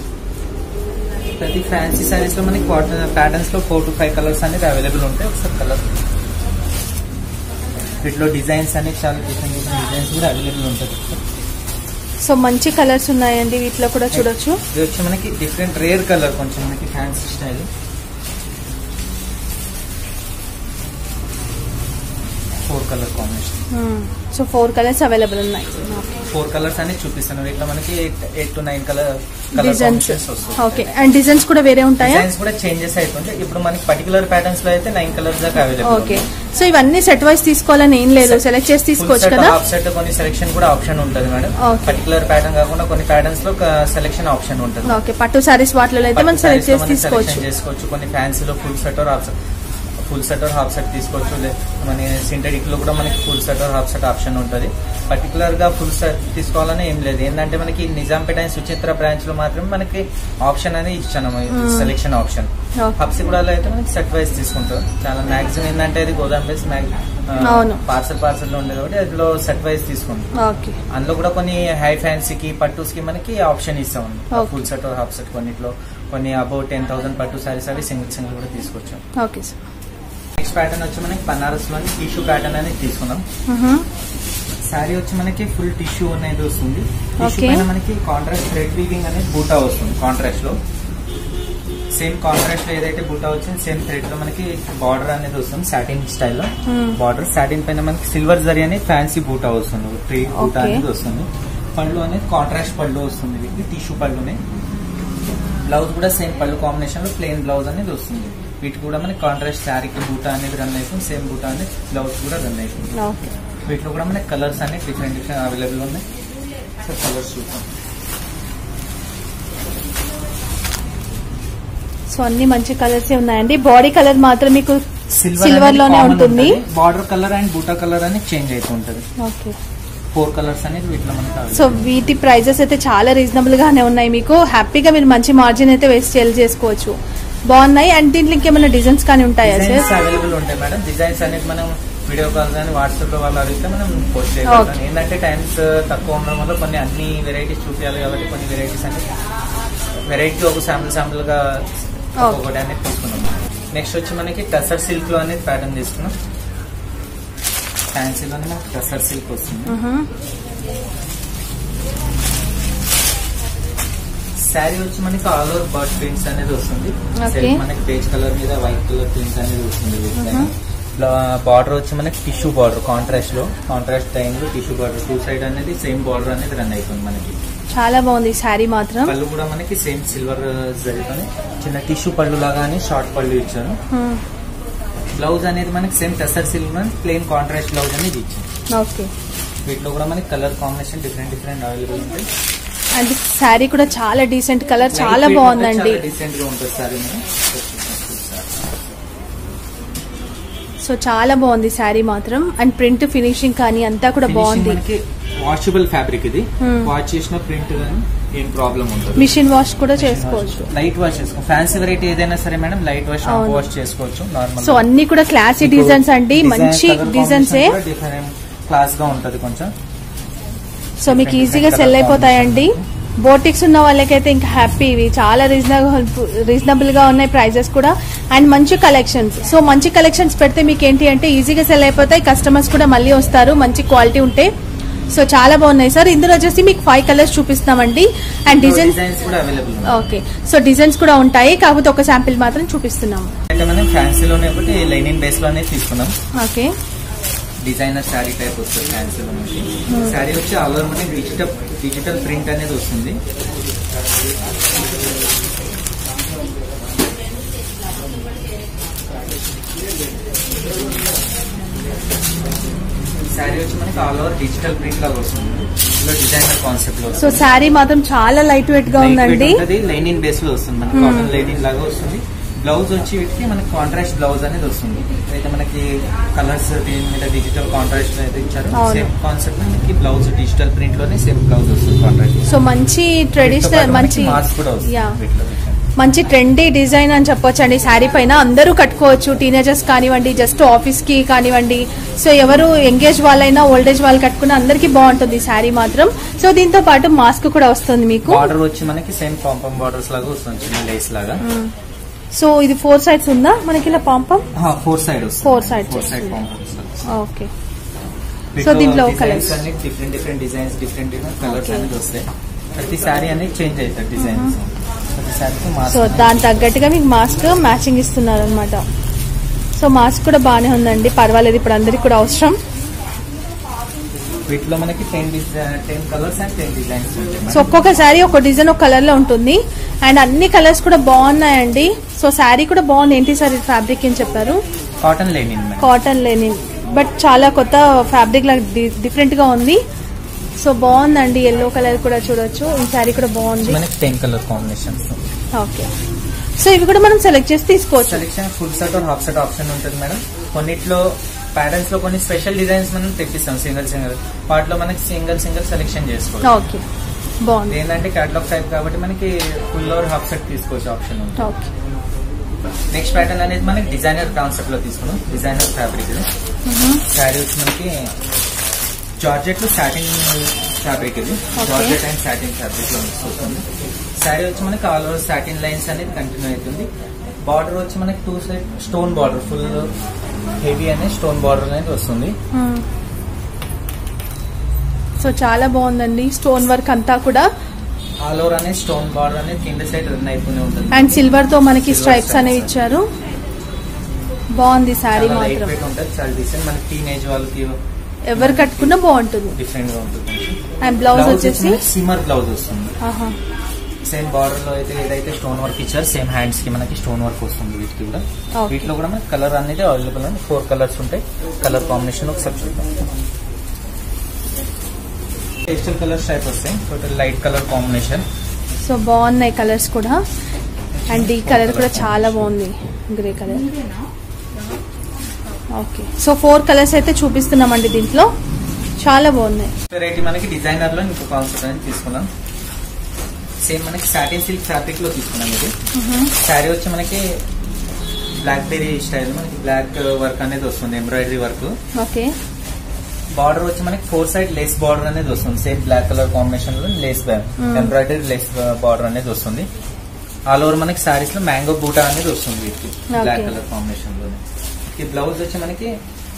ప్రతి ఫ్యాన్సీ సారీస్ లో మనకి ప్యాటర్న్స్ లో ఫోర్ టు ఫైవ్ కలర్స్ అనేది అవైలబుల్ ఉంటాయి ఒకసారి కలర్ వీటిలో డిజైన్స్ అనేది చాలా డిఫరెంట్ డిఫరెంట్ డిజైన్స్ కూడా అవైలబుల్ ఉంటుంది సో మంచి కలర్స్ ఉన్నాయండి వీటిలో కూడా చూడొచ్చు ఇది వచ్చి మనకి డిఫరెంట్ రేర్ కలర్ కొంచెం మనకి fancy style four colour combination so four colours available ఉన్నాయి ఫోర్ కలర్స్ అనేది చూపిస్తాను వీటిలో మనకి eight to nine colour colour designs combinations వస్తాయి ఓకే అండ్ డిజైన్స్ కూడా వేరే ఉంటాయా డిజైన్స్ కూడా చేంజెస్ అవుతుంటాయి ఇప్పుడు మనకి పర్టికులర్ ప్యాటర్న్స్ లో అయితే నైన్ కలర్స్ దాకా అవైలబుల్ ఓకే సో ఇవన్నీ సెట్ వైస్ తీసుకోవాలని ఏం లేదు సెలెక్ట్ చేసి తీసుకోవచ్చు కదా హాఫ్ సెట్ కొన్ని సెలెక్షన్ కూడా ఆప్షన్ ఉంటుంది మేడం Okay. పర్టికులర్ ప్యాటర్న్ కాకుండా కొన్ని ప్యాటర్న్స్ లో సెలెక్షన్ ఆప్షన్ ఉంటుంది ఓకే పట్టు సారీస్ వాటిలో అయితే మనం పట్టు సెలెక్ట్ sarees లో చేసి మనం తీసుకోవచ్చు selection చేసుకోవచ్చు కొన్ని ఫ్యాన్సీలో full set or half set full set or half set తీసుకోవచ్చు లే- మన సింథటిక్ లో కూడా మనకి full set or half set option ఉంటుంది పర్టికులర్ గా ఫుల్ సెట్ తీసుకోవాలని ఏం లేదు ఏంటంటే మనకి నిజాంపేట అండ్ సుచిత్ర బ్రాంచ్ లో మాత్రమే మనకి ఆప్షన్ అనేది ఇచ్చాను సెలెక్షన్ ఆప్షన్ Okay. హబ్సిగూడలో అయితే మనకి సెట్ వైజ్ తీసుకుంటారు చాలా మ్యాక్సిమం ఏంటంటే ఇది గోదాం బేస్ అవును. పార్సల్ పార్సల్ లో ఉండేది కాబట్టి అందులో సెట్ వైజ్ తీసుకుంటాం ఓకే అందులో కూడా కొన్ని హై ఫ్యాన్సీకి పట్టుస్ కి మనకి ఆప్షన్ ఇస్తాం Okay. Full set half set కొన్నిట్లో కొన్ని అబౌట్ టెన్ థౌసండ్ పట్టు సారీస్ అవి సింగిల్ సింగిల్ కూడా తీసుకొచ్చాం ఓకే సార్ నెక్స్ట్ ప్యాటర్న్ వచ్చి మనకి బనారస్ లోని టిష్యూ ప్యాటర్న్ అనేది తీసుకున్నాం శారీ వచ్చి మనకి ఫుల్ టిష్యూ అనేది వస్తుంది టిష్యూ Okay. పైన మనకి కాంట్రాస్ట్ థ్రెడ్ వీవింగ్ అనేది బూటా వస్తుంది కాంట్రాస్ట్ లో సేమ్ కాంట్రాస్ట్ లో ఏదైతే బూటా వచ్చింది సేమ్ థ్రెడ్ లో మనకి బార్డర్ అనేది వస్తుంది సాటిన్ స్టైల్లో Hmm. బార్డర్ సాటిన్ పైన మనకి సిల్వర్ జరీ అనేది ఫ్యాన్సీ బూటా వస్తుంది ట్రీ బూటా Okay. అనేది వస్తుంది పళ్ళు అనేది కాంట్రాస్ట్ పళ్ళు వస్తుంది వీటికి టిష్యూ పళ్ళునే బ్లౌజ్ కూడా సేమ్ పళ్ళు కాంబినేషన్ లో ప్లెయిన్ బ్లౌజ్ అనేది వస్తుంది వీటికి కూడా మనకి కాంట్రాస్ట్ శారీకి బూటా అనేది రన్ అవుతుంది సేమ్ బూటా అనేది బ్లౌజ్ కూడా రన్ అవుతుంది ఓకే వీటిలో కూడా మనకి కలర్స్ అనేవి డిఫరెంట్ డిఫరెంట్ అవైలబుల్ ఉన్నాయి సో కలర్స్ చూద్దాం సో అన్ని మంచి కలర్స్ ఉన్నాయండి బాడీ కలర్ మాత్రం మీకు సిల్వర్ లోనే ఉంటుంది బార్డర్ కలర్ అండ్ బూటా కలర్ అనేది చేంజ్ అవుతూ ఉంటుంది ఓకే ఫోర్ కలర్స్ అనేది వీటిలో మనకి సో వీటి ప్రైజెస్ అయితే చాలా రీజనబుల్ గానే ఉన్నాయి మీకు హ్యాపీగా మీరు మంచి మార్జిన్ అయితే వేస్ట్ సేల్ చేసుకోవచ్చు బాగున్నాయి అండ్ దీంట్లో ఇంకేమైనా డిజైన్స్ కానీ ఉంటాయా డిజైన్స్ సార్ అవైలబుల్ ఉంటాయి మేడం డిజైన్స్ అనేది మనం వీడియో కాల్ కానీ వాట్సాప్ లో వాళ్ళు అడిగితే మనం పోస్ట్ చేయగలుగుతాం ఏంటంటే టైమ్స్ తక్కువ ఉండడం వల్ల కొన్ని అన్ని వెరైటీస్ చూపించాలి కాబట్టి కొన్ని వెరైటీస్ అనేది వెరైటీ ఒక శాంపుల్ శాంపుల్ గా ఒక్కొక్కటి అనేది తీసుకున్నాం నెక్స్ట్ వచ్చి మనకి టసర్ సిల్క్ లో అనేది ప్యాటర్న్ తీసుకున్నాం ఫ్యాన్సీలోనే మనకి టసర్ సిల్క్ వస్తుంది శారీ వచ్చి మనకి ఆల్ ఓవర్ బర్డ్ ప్రింట్స్ అనేది వస్తుంది Okay. Self మనకి బేజ్ కలర్ మీద వైట్ కలర్ ప్రింట్స్ అనేది వస్తుంది Mhm. బార్డర్ వచ్చి మనకి టిష్యూ బార్డర్ కాంట్రాస్ట్ లో కాంట్రాస్ట్ టైం లో టిష్యూ బార్డర్ టూ సైడ్ అనేది సేమ్ బార్డర్ అనేది రన్ అవుతుంది మనకి చాలా బాగుంది శారీ మాత్రం పళ్ళు కూడా మనకి సేమ్ సిల్వర్ జరిగితోనే చిన్న టిష్యూ పళ్ళు లాగా అని షార్ట్ పళ్ళు ఇచ్చాను Hmm. బ్లౌజ్ అనేది మనకి same tussar silk plain contrast blouse అనేది ఇచ్చాను ఓకే వీటిలో కూడా మనకి colour combination different different available ఉంటాయి అండ్ శారీ కూడా చాలా డీసెంట్ కలర్ చాలా బాగుందండి డీసెంట్ గా ఉంటుంది సారీ మనం సో చాలా బాగుంది శారీ మాత్రం అండ్ ప్రింట్ ఫినిషింగ్ కానీ అంతా కూడా బాగుంది మనకి వాషబుల్ ఫ్యాబ్రిక్ ఇది Hmm. వాష్ చేసిన ప్రింట్ కానీ ఏం ప్రాబ్లం ఉంటుంది మిషన్ వాష్ కూడా చేసుకోవచ్చు లైట్ వాష్ చేసుకో ఫ్యాన్సీ వెరైటీ ఏదైనా సరే మేడం లైట్ వాష్ అవును. వాష్ చేసుకోవచ్చు నార్మల్ సో అన్ని కూడా క్లాసీ డిజైన్స్ అండి మంచి డిజైన్స్ డిఫరెంట్ క్లాస్ గా ఉంటది కొంచెం సో మీకు ఈజీగా సెల్ అయిపోతాయండి బోటిక్స్ ఉన్న వాళ్ళకైతే ఇంకా హ్యాపీ ఇవి చాలా రీజనబుల్ రీజనబుల్ గా ఉన్నాయి ప్రైజెస్ కూడా అండ్ మంచి కలెక్షన్స్ సో మంచి కలెక్షన్స్ పెడితే మీకు ఏంటి అంటే ఈజీగా సెల్ అయిపోతాయి కస్టమర్స్ కూడా మళ్ళీ వస్తారు మంచి క్వాలిటీ ఉంటే సో చాలా బాగున్నాయి సార్ ఇందులో వచ్చేసి మీకు ఫైవ్ కలర్స్ చూపిస్తామండి అండ్ డిజైన్స్ డిజైన్స్ కూడా అవైలబుల్ ఉన్నాయి ఓకే సో డిజైన్స్ కూడా ఉంటాయి కాకపోతే ఒక శాంపిల్ మాత్రం చూపిస్తున్నాము అయితే మనం ఫ్యాన్సీలోనే ఒకటి లైనింగ్ బేస్ లోనే తీసుకున్నాం ఓకే డిజైనర్ శారీ టైప్ వస్తుంది ఫ్యాన్సీలో మనకి శారీ వచ్చి ఆల్ ఓవర్ మనకి డిజిటల్ డిజిటల్ ప్రింట్ అనేది వస్తుంది శారీ వచ్చి మనకి ఆల్ ఓవర్ డిజిటల్ ప్రింట్ లాగా వస్తుంది ఇందులో డిజైనర్ కాన్సెప్ట్ లో సో శారీ మాత్రం చాలా లైట్ వెయిట్ గా ఉందండి లైనింగ్ బేస్ లో వస్తుంది మనకి కాటన్ లైనింగ్ లాగా వస్తుంది బ్లౌజ్ వచ్చి వీటికి మనకి కాంట్రాస్ట్ బ్లౌజ్ అనేది వస్తుంది అయితే మనకి కలర్స్ దీని మీద డిజిటల్ కాంట్రాస్ట్ అయితే ఇచ్చారు అవును. సేమ్ కాన్సెప్ట్ మనకి బ్లౌజ్ డిజిటల్ ప్రింట్ లోనే సేమ్ బ్లౌజ్ వస్తుంది కాంట్రాస్ట్ సో మంచి ట్రెడిషనల్ మంచి మాస్క్ కూడా వస్తుంది యా వీటిలో మంచి ట్రెండీ డిజైన్ అని చెప్పొచ్చు అండి శారీ పైన అందరూ కట్టుకోవచ్చు టీనేజర్స్ కానివ్వండి జస్ట్ ఆఫీస్ కి కానివ్వండి సో ఎవరు ఎంగేజ్ వాళ్ళైనా ఓల్డ్ ఏజ్ వాళ్ళు కట్టుకున్న అందరికీ బాగుంటుంది శారీ మాత్రం సో దీంతో పాటు మాస్క్ కూడా వస్తుంది మీకు బార్డర్ వచ్చి మనకి సేమ్ పాంపం బార్డర్స్ లాగా వస్తుంది చిన్న లేస్ లాగా సో ఇది ఫోర్ సైడ్స్ ఉందా మనకి ఇలా పాంపం ఫోర్ సైడ్ వస్తుంది Four sides ఫోర్ సైడ్ వస్తుంది. పాంపమ్స్ ఓకే సో దీంట్లో colours. అన్ని different different designs different different colours అనేది వస్తాయి ప్రతి సారీ అనేది చేంజ్ అవుతుంది డిజైన్స్ ప్రతి సారీకి సో మాస్క్ దాని తగ్గట్టుగా మీకు మాస్క్ మ్యాచింగ్ ఇస్తున్నారు అనమాట సో మాస్క్ కూడా బాగానే ఉందండి పర్వాలేదు ఇప్పుడు అందరికి కూడా అవసరం వీటిలో మనకి ten design ten colours and ten designs ఉంటాయి సో ఒక్కొక్క శారీ ఒక డిజైన్ ఒక కలర్ లో ఉంటుంది అండ్ అన్ని కలర్స్ కూడా బాగున్నాయండి సో శారీ కూడా బాగుంది ఏంటి సార్ ఇది ఫ్యాబ్రిక్ ఏం చెప్పారు కాటన్ లెనిన్ మేడం కాటన్ లేని బట్ చాలా కొత్త ఫ్యాబ్రిక్ లాగా డిఫరెంట్ గా ఉంది సో బాగుందండి ఎల్లో కలర్ కూడా చూడొచ్చు ఈ శారీ కూడా బాగుంది మనకి ten colour combinations okay so ఇవి కూడా మనం సెలెక్ట్ చేసి తీసుకోవచ్చు selection full set or half set option ఉంటుంది మేడం కొన్నిట్లో ప్యాటర్న్స్ లో కొన్ని స్పెషల్ డిజైన్స్ మనం తెప్పిస్తాం సింగిల్ సింగిల్ వాటిలో మనకి సింగిల్ సింగిల్ సెలెక్షన్ చేసుకోవచ్చు ఓకే బాగుంది ఏంటంటే కేటలాగ్ టైప్ కాబట్టి మనకి ఫుల్ ఆర్ హాఫ్ సెట్ తీసుకోవచ్చు ఆప్షన్ ఉంటుంది ఓకే నెక్స్ట్ ప్యాటర్న్ అనేది మనకి డిజైనర్ కాన్సెప్ట్ లో తీసుకున్నాం డిజైనర్ ఫ్యాబ్రిక్ ఇది శారీ వచ్చి మనకి జార్జెట్ లో సాటిన్ ఫ్యాబ్రిక్ ఇది Okay. Georgette and satin fabric లో మిక్స్ అవుతుంది శారీ వచ్చి మనకి ఆల్ ఓవర్ సాటిన్ లైన్స్ అనేది కంటిన్యూ అవుతుంది బార్డర్ వచ్చి మనకి two side stone border full heavy అనే స్టోన్ బార్డర్ అనేది వస్తుంది సో చాలా బాగుందండి స్టోన్ వర్క్ అంతా కూడా ఆల్ ఓవర్ అనేది స్టోన్ బార్డర్ అనేది కింద సైడ్ రన్ అయిపోయి ఉంటుంది అండ్ సిల్వర్ తో మనకి Silver స్ట్రైప్స్ stripes. అనేవి ఇచ్చారు బాగుంది శారీ చాలా లైట్ మాత్రం వెయిట్ ఉంటుంది చాలా డిసెంట్ మనకి టీనేజ్ వాళ్ళకి ఎవరు కట్టుకున్నా బాగుంటుంది డిఫరెంట్ గా ఉంటుంది అండ్ బ్లౌజ్ వచ్చేసి సిమర్ బ్లౌజ్ వస్తుంది ఆహా. సేమ్ బార్డర్ లో అయితే ఏదైతే స్టోన్ వర్క్ ఇచ్చారు సేమ్ హ్యాండ్స్ కి మనకి స్టోన్ వర్క్ వస్తుంది వీటికి కూడా Okay. వీటిలో కూడా మనకి కలర్ అనేది అవైలబుల్ ఉంది ఫోర్ కలర్స్ ఉంటాయి కలర్ కాంబినేషన్ ఒకసారి చూద్దాం పేస్టల్ కలర్స్ టైప్ వస్తాయి total light colour combination so బాగున్నాయి కలర్స్ కూడా అండ్ ఈ కలర్ కూడా చాలా బాగుంది grey colour okay so four colours అయితే చూపిస్తున్నామండి దీంట్లో చాలా బాగున్నాయి వెరైటీ మనకి డిజైనర్ లో ఇంకో కాన్సెప్ట్ అనేది తీసుకున్నాం సేమ్ మనకి సాటిన్ సిల్క్ ఫ్యాబ్రిక్ లో తీసుకున్నాం ఇది శారీ వచ్చి మనకి బ్లాక్ బెరీ స్టైల్ మనకి బ్లాక్ వర్క్ అనేది వస్తుంది ఎంబ్రాయిడరీ వర్క్ ఓకే బార్డర్ వచ్చి మనకి ఫోర్ సైడ్ లేస్ బార్డర్ అనేది వస్తుంది సేమ్ బ్లాక్ కలర్ కాంబినేషన్ లో లేస్ ఎంబ్రాయిడరీ లేస్ బార్డర్ అనేది వస్తుంది ఆల్ ఓవర్ మనకి సారీస్ లో మ్యాంగో బూటా అనేది వస్తుంది వీటికి బ్లాక్ Okay. కలర్ కాంబినేషన్ లో ఈ బ్లౌజ్ వచ్చి మనకి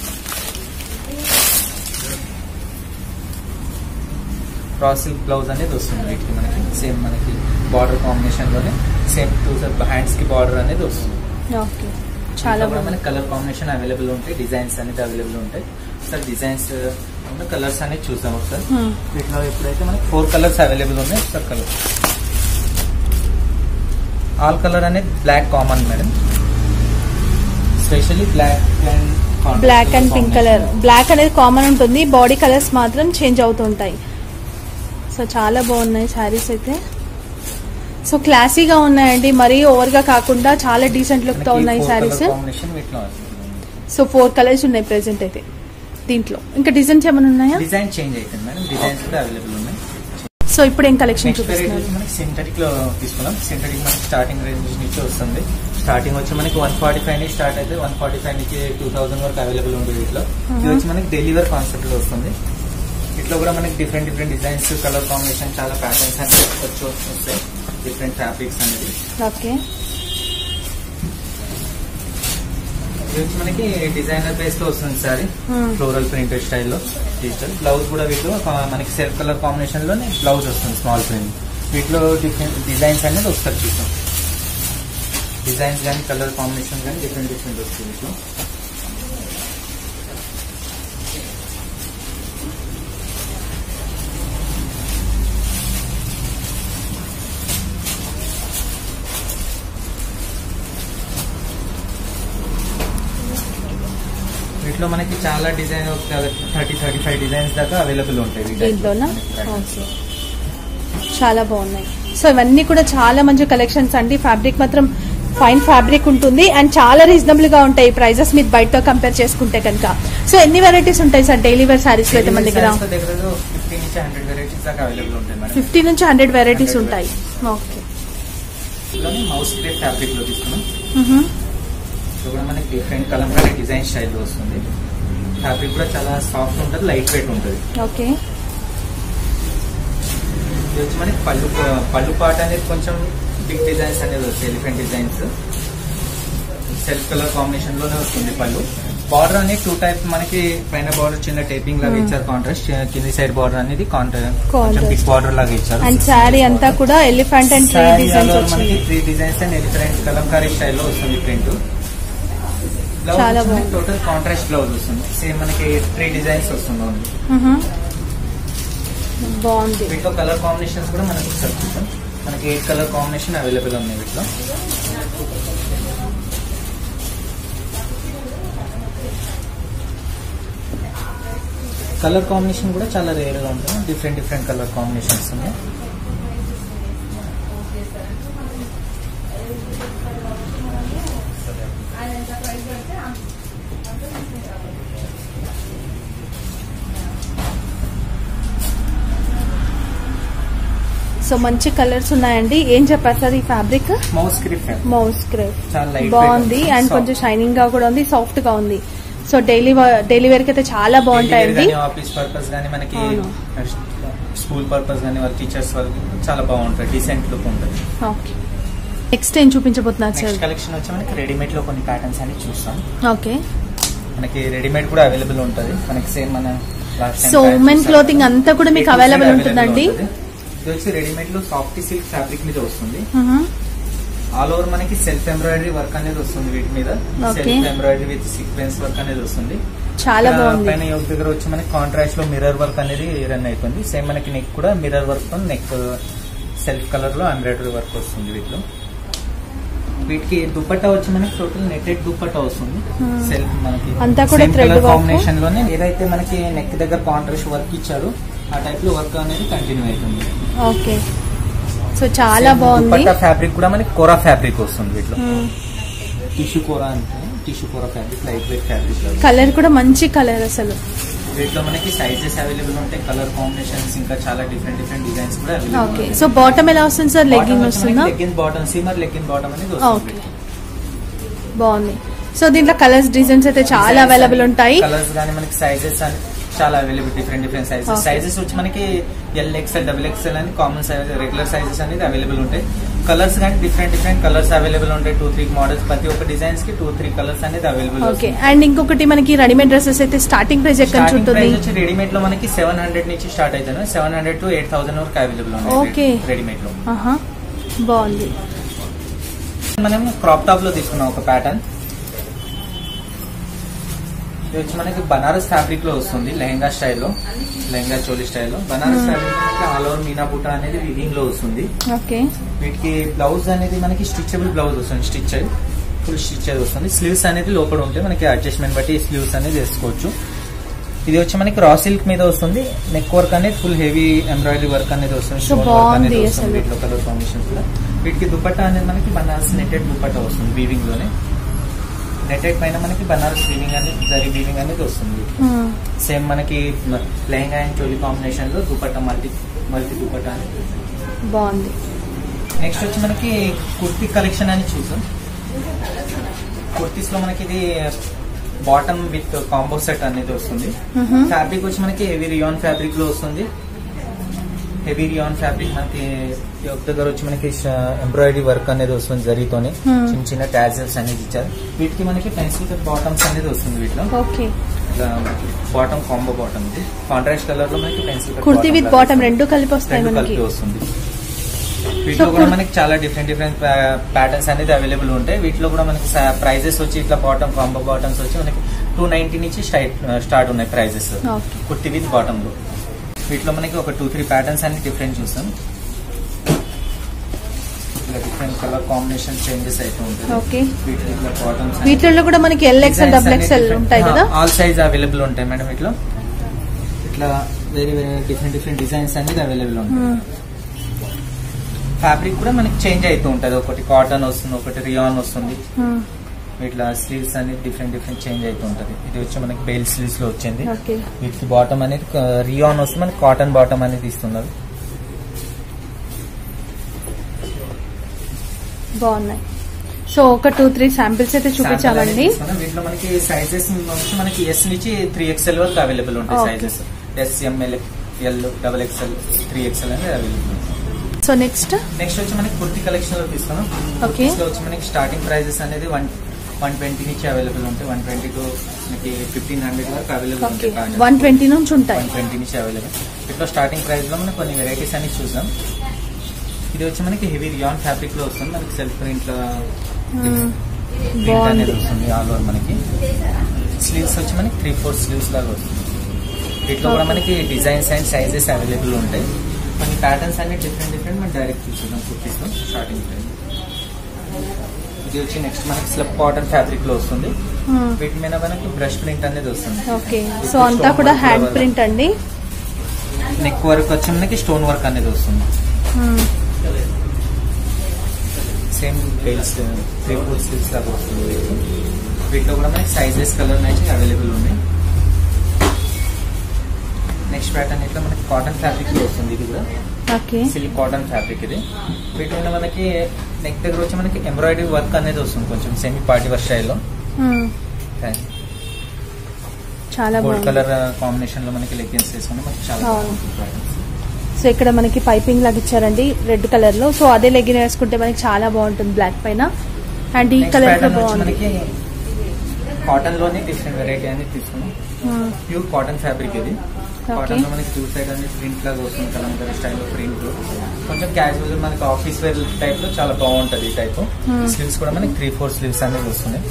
క్రాస్ సిల్క్ బ్లౌజ్ అనేది వస్తుంది వీటికి మనకి సేమ్ మనకి బార్డర్ కాంబినేషన్ లోనే సేమ్ టూ హ్యాండ్స్ కి బార్డర్ అనేది వస్తుంది ఓకే చాలా చాలా కూడా బాగుంది మనకి కలర్ కాంబినేషన్ అవైలబుల్ ఉంటాయి డిజైన్స్ అనేది అవైలబుల్ ఉంటాయి సార్ డిజైన్స్ కలర్స్ అనేది చూద్దాం ఒకసారి Hmm. వీటిలో ఎప్పుడైతే మనకి ఫోర్ కలర్స్ అవైలబుల్ ఉన్నాయి సార్ కలర్ ఆల్ కలర్ అనేది black common madam specially black and black and pink colour black అనేది కామన్ ఉంటుంది బాడీ కలర్స్ మాత్రం చేంజ్ అవుతుంటాయి సో చాలా బాగున్నాయి శారీస్ అయితే సో క్లాసీగా ఉన్నాయండి మరీ ఓవర్ గా కాకుండా చాలా డీసెంట్ లుక్ తో ఉన్నాయి శారీస్ కాంబినేషన్ వీటిలో సో ఫోర్ కలర్స్ ఉన్నాయి ప్రెసెంట్ అయితే దీంట్లో ఇంకా డిజైన్స్ ఏమైనా ఉన్నాయా డిజైన్ చేంజ్ అవుతుంది మేడం డిజైన్స్ కూడా అవైలబుల్ ఉన్నాయి సో ఇప్పుడు ఏం కలెక్షన్ నెక్స్ట్ వెరైటీ చూపిస్తున్నారు వచ్చి మనకి సింథటిక్ లో తీసుకున్నాం సింథటిక్ మనకి స్టార్టింగ్ రేంజ్ నుంచి వస్తుంది స్టార్టింగ్ వచ్చి మనకి వన్ ఫార్టీ ఫైవ్ నుంచి స్టార్ట్ అయితే వన్ ఫార్టీ ఫైవ్ నుంచి టూ థౌసండ్ వరకు అవైలబుల్ ఉంటుంది వీటిలో ఇది వచ్చి మనకి డెలివర్ కాన్సెప్ట్ లో వస్తుంది ఇట్లా కూడా మనకి different different designs colour combination చాలా ప్యాటర్న్స్ అనేది వచ్చి వస్తాయి డిఫరెంట్ ఫ్యాబ్రిక్స్ అనేది ఓకే ఇది వచ్చి మనకి డిజైనర్ బేస్ లో వస్తుంది సారీ Hmm. ఫ్లోరల్ ప్రింటెడ్ స్టైల్లో డిజిటల్ బ్లౌజ్ కూడా వీటిలో ఒక మనకి సెల్ఫ్ కలర్ కాంబినేషన్ లోనే బ్లౌజ్ వస్తుంది స్మాల్ ప్రింట్ వీటిలో డిఫరెంట్ డిజైన్స్ అనేది వస్తుంది చూసాం డిజైన్స్ కానీ కలర్ కాంబినేషన్ కానీ డిఫరెంట్ డిఫరెంట్ వస్తుంది వీటిలో వీటిలో మనకి చాలా design thirty thirty five designs దాకా అవైలబుల్ ఉంటాయి ఈ type లో దీంట్లోనా మనకి patterns. ఓకే చాలా బాగున్నాయి సో ఇవన్నీ కూడా చాలా మంచి కలెక్షన్స్ అండి ఫ్యాబ్రిక్ మాత్రం ఫైన్ ఫ్యాబ్రిక్ ఉంటుంది అండ్ చాలా రీజనబుల్ గా ఉంటాయి ప్రైజెస్ మీరు బయటతో కంపేర్ చేసుకుంటే కనుక సో ఎన్ని వెరైటీస్ ఉంటాయి సార్ డైలీ వేర్ సారీస్ అయితే మన దగ్గర Sarees లో దగ్గర ఫిఫ్టీ నుంచి హండ్రెడ్ వెరైటీస్ దాకా అవైలబుల్ ఉంటాయి మేడం ఫిఫ్టీ నుంచి హండ్రెడ్ వెరైటీస్ 100 ఉంటాయి ఓకే ఇందులోనే మౌస్ క్రేప్ ఫ్యాబ్రిక్ లో తీసుకున్నాం ఇది కూడా మనకి డిఫరెంట్ కలంకారీ డిజైన్ స్టైల్లో వస్తుంది ఫ్యాబ్రిక్ కూడా చాలా సాఫ్ట్ ఉంటుంది లైట్ వెయిట్ ఉంటుంది ఓకే ఇది వచ్చి మనకి పళ్ళు పళ్ళు పాట అనేది కొంచెం బిగ్ డిజైన్స్ అనేది వస్తాయి elephant designs self colour combination లోనే వస్తుంది పళ్ళు బార్డర్ అనేది టూ టైప్ మనకి పైన బార్డర్ చిన్న టేపింగ్ లాగా Hmm. ఇచ్చారు కాంట్రాస్ట్ కింది సైడ్ బార్డర్ అనేది కాంట్రాస్ట్ కొంచెం Contrast. బిగ్ బార్డర్ లాగా ఇచ్చారు అండ్ శారీ అంతా కూడా elephant and tree Saree designs all over మనకి వచ్చింది three designs and different Kalamkari స్టైల్లో వస్తుంది ప్రింట్ చాలా బ్లౌజ్ బాగుంది. టోటల్ కాంట్రాస్ట్ బ్లౌజ్ వస్తుంది సేమ్ మనకి త్రీ డిజైన్స్ వస్తుంది ఓన్లీ మ్హూ. బాగుంది వీటిలో కలర్ కాంబినేషన్స్ కూడా మనకి ఒకసారి చూద్దాం మనకి ఎయిట్ కలర్ కాంబినేషన్ అవైలబుల్ ఉన్నాయి వీటిలో కలర్ కాంబినేషన్ కూడా చాలా రేర్ గా ఉంటుంది డిఫరెంట్ డిఫరెంట్ కలర్ కాంబినేషన్స్ ఉన్నాయి సో మంచి కలర్స్ ఉన్నాయండి ఏం చెప్పారు సార్ ఈ fabric moss crepe moss crepe చాలా లైట్ బాగుంది అండ్ కొంచెం షైనింగ్ గా కూడా ఉంది సాఫ్ట్ గా ఉంది సో డైలీ డైలీ వేర్ కి అయితే చాలా బాగుంటాయండి ఆఫీస్ పర్పస్ గానీ మనకి అవును. స్కూల్ పర్పస్ గానీ వాళ్ళ టీచర్స్ వాళ్ళకి చాలా బాగుంటుంది డీసెంట్ లుక్ ఉంటుంది ఓకే నెక్స్ట్ ఏం చూపించబోతున్నారు సార్ నెక్స్ట్ కలెక్షన్ వచ్చి మనకి రెడీమేడ్ లో కొన్ని ప్యాటర్న్స్ అని చూస్తాం ఓకే మనకి రెడీమేడ్ కూడా అవైలబుల్ ఉంటుంది మనకి సేమ్ మన last time so pants women చూసాం. క్లోతింగ్ అంతా కూడా మీకు A to Z available available ఉంటుందండి ఉంటుంది. ఇది వచ్చి రెడీమేడ్ లో సాఫ్ట్ సిల్క్ ఫ్యాబ్రిక్ మీద వస్తుంది మ్హూ. ఆల్ ఓవర్ మనకి సెల్ఫ్ ఎంబ్రాయిడరీ వర్క్ అనేది వస్తుంది వీటి మీద Okay. Self embroidery with sequence work అనేది వస్తుంది చాలా ఇక్కడ బాగుంది పైన యోగ దగ్గర వచ్చి మనకి కాంట్రాస్ట్ లో మిర్రర్ వర్క్ అనేది రన్ అయిపోయింది సేమ్ మనకి నెక్ కూడా మిర్రర్ వర్క్ తో నెక్ సెల్ఫ్ కలర్ లో ఎంబ్రాయిడరీ వర్క్ వస్తుంది వీటిలో వీటికి దుపట్టా వచ్చి మనకి టోటల్ నెట్టెడ్ దుపట్టా వస్తుంది Hmm. సెల్ఫ్ మనకి అంతా కూడా thread work. కాంబినేషన్ లోనే ఏదైతే మనకి నెక్ దగ్గర కాంట్రాస్ట్ వర్క్ ఇచ్చారో ఆ టైప్ లో వర్క్ అనేది కంటిన్యూ అవుతుంది ఓకే సో చాలా Same బాగుంది దుపట్టా ఫ్యాబ్రిక్ కూడా మనకి కోరా ఫ్యాబ్రిక్ వస్తుంది వీటిలో మ్మ్. టిష్యూ కోరా అంటే tissue kora fabric light weight fabric colour కూడా మంచి కలర్ అసలు వీటిలో మనకి సైజెస్ అవైలబుల్ ఉంటాయి కలర్ కాంబినేషన్స్ ఇంకా చాలా డిఫరెంట్ డిఫరెంట్ డిజైన్స్ కూడా అవైలబుల్ ఓకే సో బాటమ్ ఎలా వస్తుంది సార్ లెగ్గింగ్ వస్తుందా లెగ్గిన్ బాటమ్ సీమర్ లెగ్గిన్ బాటమ్ అనేది ఓకే బాగుంది సో దీంట్లో కలర్స్ డిజైన్స్ అయితే చాలా అవైలబుల్ ఉంటాయి కలర్స్ కానీ మనకి సైజెస్ అని చాలా available different different sizes Okay. Sizes వచ్చి మనకి ఎల్ ఎక్స్ఎల్ డబుల్ ఎక్స్ఎల్ అని కామన్ సైజ్ రెగ్యులర్ సైజెస్ అనేది అవైలబుల్ ఉంటాయి కలర్స్ కానీ డిఫరెంట్ డిఫరెంట్ కలర్స్ అవైలబుల్ ఉంటాయి టూ త్రీ మోడల్స్ ప్రతి ఒక్క డిజైన్స్ కి టూ త్రీ కలర్స్ అనేది అవైలబుల్ ఓకే అండ్ ఇంకొకటి మనకి రెడీమేడ్ డ్రెస్సెస్ అయితే స్టార్టింగ్ ప్రైస్ ఎక్కడ నుంచి స్టార్టింగ్ ఉంటుంది ప్రైస్ వచ్చి రెడీమేడ్ లో మనకి సెవెన్ హండ్రెడ్ నుంచి స్టార్ట్ అవుతాయి seven hundred to eight thousand వరకు అవైలబుల్ Okay. ఉన్నాయి రెడీమేడ్ లో ఆహా బాగుంది మనం క్రాప్ టాప్ లో తీసుకున్నాం ఒక ప్యాటర్న్ ఇది వచ్చి మనకి బనారస్ ఫ్యాబ్రిక్ లో వస్తుంది లెహంగా స్టైల్లో లెహంగా చోలి స్టైల్లో బనారస్ ఫ్యాబ్రిక్ మనకి ఆల్ ఓవర్ మీనా బుట్ట అనేది వివింగ్ లో వస్తుంది ఓకే వీటికి బ్లౌజ్ అనేది మనకి స్టిచబుల్ బ్లౌజ్ వస్తుంది స్టిచ్ ఫుల్ స్టిచ్ వస్తుంది స్లీవ్స్ అనేది లోపల ఉంటే మనకి అడ్జస్ట్మెంట్ బట్టి స్లీవ్స్ అనేది వేసుకోవచ్చు ఇది వచ్చి మనకి రా సిల్క్ మీద వస్తుంది నెక్ వర్క్ అనేది ఫుల్ హెవీ ఎంబ్రాయిడరీ వర్క్ అనేది వస్తుంది So స్టోన్ వర్క్ అనేది బాగుంది వస్తుంది అసలు. వీటిలో కలర్ కాంబినేషన్ కూడా వీటికి దుపట్టా అనేది మనకి బనారస్ నెట్టెడ్ దుపట్టా వస్తుంది వీవింగ్ లోనే నెట్టెడ్ పైన మనకి బనారస్ వీవింగ్ అనేది జరీ వీవింగ్ అనేది వస్తుంది మ్మ్. సేమ్ మనకి లెహంగా అండ్ చోలి కాంబినేషన్ లో దుపట్టా మల్టీ మల్టీ దుపట్టా అనేది వస్తుంది. బాగుంది నెక్స్ట్ వచ్చి మనకి కుర్తీ కలెక్షన్ అని చూసాం కుర్తీస్ లో మనకి ఇది బాటమ్ విత్ కాంబో సెట్ అనేది వస్తుంది మ్హూ. ఫ్యాబ్రిక్ వచ్చి మనకి హెవీ రియాన్ ఫ్యాబ్రిక్ లో వస్తుంది హెవీ రియాన్ ఫ్యాబ్రిక్ మనకి ఈ ఒక దగ్గర వచ్చి మనకి ఎంబ్రాయిడరీ వర్క్ అనేది వస్తుంది జరీతోని Hmm. చిన్న చిన్న టాజల్స్ అనేది ఇచ్చారు వీటికి మనకి పెన్సిల్ కట్ బాటమ్స్ అనేది వస్తుంది వీటిలో ఓకే ఇట్లా బాటమ్ కాంబో బాటమ్ ఇది కాంట్రాస్ట్ కలర్ లో మనకి pencil cut kurti bottom with లాగా బాటమ్ వస్తుంది. రెండు కలిపి వస్తాయి రెండు మనకి కలిపి వస్తుంది వీటిలో కూడా కుర్- మనకి చాలా డిఫరెంట్ డిఫరెంట్ ప్యాటర్న్స్ అనేది అవైలబుల్ ఉంటాయి వీటిలో కూడా మనకి ప్రైజెస్ వచ్చి ఇట్లా బాటమ్ కాంబో బాటమ్స్ వచ్చి మనకి టూ నైన్టీ నుంచి స్టార్ట్ ఉన్నాయి prices okay kurti with bottom లో వీటిలో మనకి ఒక టూ త్రీ ప్యాటర్న్స్ అన్ని డిఫరెంట్ చూస్తాం ఇట్లా డిఫరెంట్ కలర్ కాంబినేషన్ చేంజెస్ అయితే ఉంటుంది ఓకే వీటిలో ఇట్లా బాటమ్స్ వీటిలో కూడా మనకి ఎల్ ఎక్స్ఎల్ డబుల్ ఎక్స్ఎల్ ఉంటాయి కదా ఆల్ సైజ్ అవైలబుల్ ఉంటాయి మేడం వీటిలో ఇట్లా వేరే వేరే డిఫరెంట్ డిఫరెంట్ డిజైన్స్ అనేది అవైలబుల్ ఉంటాయి మ్మ్. ఫ్యాబ్రిక్ కూడా మనకి చేంజ్ అవుతూ ఉంటది ఒకటి కాటన్ వస్తుంది ఒకటి రియాన్ వస్తుంది మ్మ్. ఇట్లా స్లీవ్స్ అనేది డిఫరెంట్ డిఫరెంట్ చేంజ్ అవుతూ ఉంటది ఇది వచ్చి మనకి బెయిల్ స్లీవ్స్ లో వచ్చింది ఓకే వీటికి బాటమ్ అనేది రియాన్ వస్తుంది మనకి కాటన్ బాటమ్ అనేది ఇస్తున్నారు బాగున్నాయి సో ఒక టూ త్రీ శాంపిల్స్ అయితే చూపించామండి Sample అనేది తీసుకున్నాం. వీటిలో మనకి సైజెస్ వచ్చి మనకి ఎస్ నుంచి త్రీ ఎక్స్ఎల్ వరకు అవైలబుల్ ఉంటాయి Okay. Sizes S M L L double XL three XL అనేది అవైలబుల్ ఉంటాయి సో నెక్స్ట్ నెక్స్ట్ వచ్చి మనకి కుర్తి కలెక్షన్ లో తీసుకున్నాం Okay. కుర్తీస్ లో వచ్చి మనకి స్టార్టింగ్ ప్రైజెస్ అనేది వన్ వన్ ట్వంటీ నుంచి అవైలబుల్ ఉంటాయి వన్ ట్వంటీ టు మనకి ఫిఫ్టీన్ హండ్రెడ్ వరకు అవైలబుల్ ఓకే ఉంటాయి వన్ ట్వంటీ నుంచి ఉంటాయి వన్ ట్వంటీ నుంచి అవైలబుల్ ఇట్లా స్టార్టింగ్ ప్రైస్ లో మనకి కొన్ని వెరైటీస్ అన్ని చూసాం ఇది వచ్చి మనకి హెవీ రియాన్ ఫ్యాబ్రిక్ లో వస్తుంది మనకి సెల్ఫ్ ప్రింట్ లో మ్మ్. ప్రింట్ అనేది బాగుంది వస్తుంది ఆల్ ఓవర్ మనకి స్లీవ్స్ వచ్చి మనకి త్రీ ఫోర్ స్లీవ్స్ లాగా వస్తుంది వీటిలో కూడా Okay. మనకి డిజైన్స్ అండ్ సైజెస్ అవైలబుల్ ఉంటాయి మన ప్యాటర్న్స్ అన్ని డిఫరెంట్ డిఫరెంట్ మనం డైరెక్ట్ చూస్తున్నాం కుర్తీస్ లో స్టార్టింగ్ ప్రైస్ ఇది వచ్చి నెక్స్ట్ మనకి స్లబ్ కాటన్ ఫ్యాబ్రిక్ లో వస్తుంది మ్మ్. వీటి మీద మనకి బ్రష్ ప్రింట్ అనేది వస్తుంది ఓకే సో అంతా కూడా హ్యాండ్ ప్రింట్ అండి నెక్ వర్క్ వచ్చి మనకి స్టోన్ వర్క్ అనేది వస్తుంది మ్మ్. Same bells three four sleeves లాగా వస్తుంది వీటికి. వీటిలో కూడా మనకి సైజెస్ కలర్ మ్యాచింగ్ అవైలబుల్ ఉన్నాయి నెక్స్ట్ ప్యాటర్న్ ఇట్లా మనకి కాటన్ ఫ్యాబ్రిక్ లో వస్తుంది ఇది కూడా ఓకే సిల్క్ కాటన్ ఫ్యాబ్రిక్ ఇది వీటి మీద మనకి నెక్ దగ్గర వచ్చి మనకి ఎంబ్రాయిడరీ వర్క్ అనేది వస్తుంది కొంచెం సెమీ పార్టీ వర్క్ స్టైల్లో మ్మ్. చాలా గోల్డ్ బాగుంది కలర్ కాంబినేషన్ లో మనకి లెగ్గిన్స్ వేసుకుని మనకి చాలా అవును. బాగుంటుంది patterns. సో ఇక్కడ మనకి పైపింగ్ లాగా ఇచ్చారండి రెడ్ కలర్ లో సో అదే లెగిన్ వేసుకుంటే మనకి చాలా బాగుంటుంది బ్లాక్ పైన అండ్ ఈ నెక్స్ట్ కలర్ లో ప్యాటర్న్ వచ్చి బాగుంది మనకి కాటన్ లోనే డిఫరెంట్ వెరైటీ అనేది తీసుకున్నాం మ్మ్. ప్యూర్ కాటన్ ఫ్యాబ్రిక్ ఇది కాటన్ లో మనకి టూ సైడ్ అనేది ప్రింట్ లాగా వస్తుంది కలంకరీ స్టైల్ ప్రింట్ కొంచెం క్యాజువల్ మనకి ఆఫీస్ వేర్ టైప్ లో చాలా బాగుంటది ఈ టైప్ Hmm. స్లీవ్స్ కూడా మనకి త్రీ ఫోర్ స్లీవ్స్ అనేది వస్తున్నాయి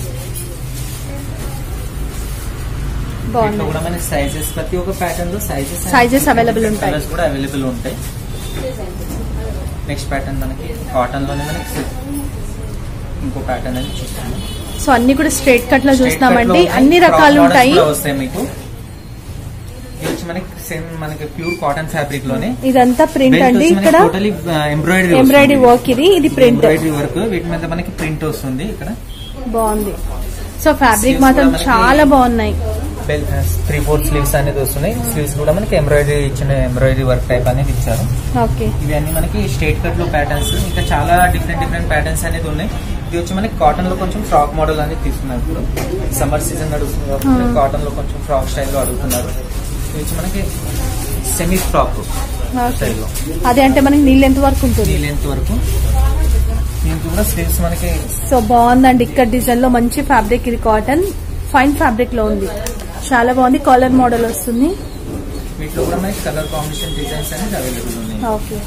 దీంట్లో బాగుంది కూడా మనకి సైజెస్ ప్రతి ఒక్క ప్యాటర్న్ లో సైజెస్ Sizes available ఉంటాయి. కలర్స్ కూడా అవైలబుల్ ఉంటాయి నెక్స్ట్ ప్యాటర్న్ మనకి కాటన్ లోనే మనకి silk. ఇంకో ప్యాటర్న్ అనేది చూస్తాము సో అన్ని కూడా స్ట్రైట్ కట్ లో Straight చూస్తున్నామండి cut లో అన్ని ఉన్నాయి. రకాలు Crop models ఉంటాయి కూడా వస్తాయి మీకు ఇది వచ్చి మనకి సేమ్ మనకి ప్యూర్ కాటన్ ఫ్యాబ్రిక్ లోనే ఇదంతా ప్రింట్ అండి ఇక్కడ టోటలీ ఎంబ్రాయిడరీ ఎంబ్రాయిడరీ వర్క్ ఇది ఇది ప్రింట్ ఎంబ్రాయిడరీ వర్క్ వీటి మీద మనకి ప్రింట్ వస్తుంది ఇక్కడ బాగుంది సో ఫ్యాబ్రిక్ Sleeves మాత్రం కూడా మనకి- చాలా బాగున్నాయి త్రీ ఫోర్ స్లీవ్స్ అనేది వస్తున్నాయి స్లీవ్స్ కూడా మనకి ఎంబ్రాయిడరీ ఇచ్చిన ఎంబ్రాయిడరీ వర్క్ టైప్ అనేది ఇచ్చారు ఓకే ఇవి అన్ని మనకి స్ట్రేట్ కట్ లో ప్యాటర్న్స్ ఇంకా చాలా డిఫరెంట్ డిఫరెంట్ ప్యాటర్న్స్ అనేది ఉన్నాయి ఇది వచ్చి మనకి కాటన్ లో కొంచెం ఫ్రాక్ మోడల్ అనేది తీసుకున్నారు ఇప్పుడు సమ్మర్ సీజన్ నడుస్తుంది కాబట్టి Hmm. కాటన్ లో కొంచెం ఫ్రాక్ స్టైల్లో అడుగుతున్నారు ఇది వచ్చి మనకి సెమీ ఫ్రాక్ ఓకే స్టైల్లో అదే అంటే మనకి నీళ్ళు ఎంత వరకు ఉంటుంది ఈ లెంత్ వరకు దీనికి కూడా స్లీవ్స్ మనకి సో బాగుందండి ఇక్కడ డిజైన్ లో మంచి ఫ్యాబ్రిక్ ఇది కాటన్ ఫైన్ ఫ్యాబ్రిక్ లో ఉంది చాలా బాగుంది కాలర్ మోడల్ వస్తుంది వీటిలో కూడా మనకి కలర్ కాంబినేషన్ డిజైన్స్ అనేది అవైలబుల్ ఉన్నాయి ఓకే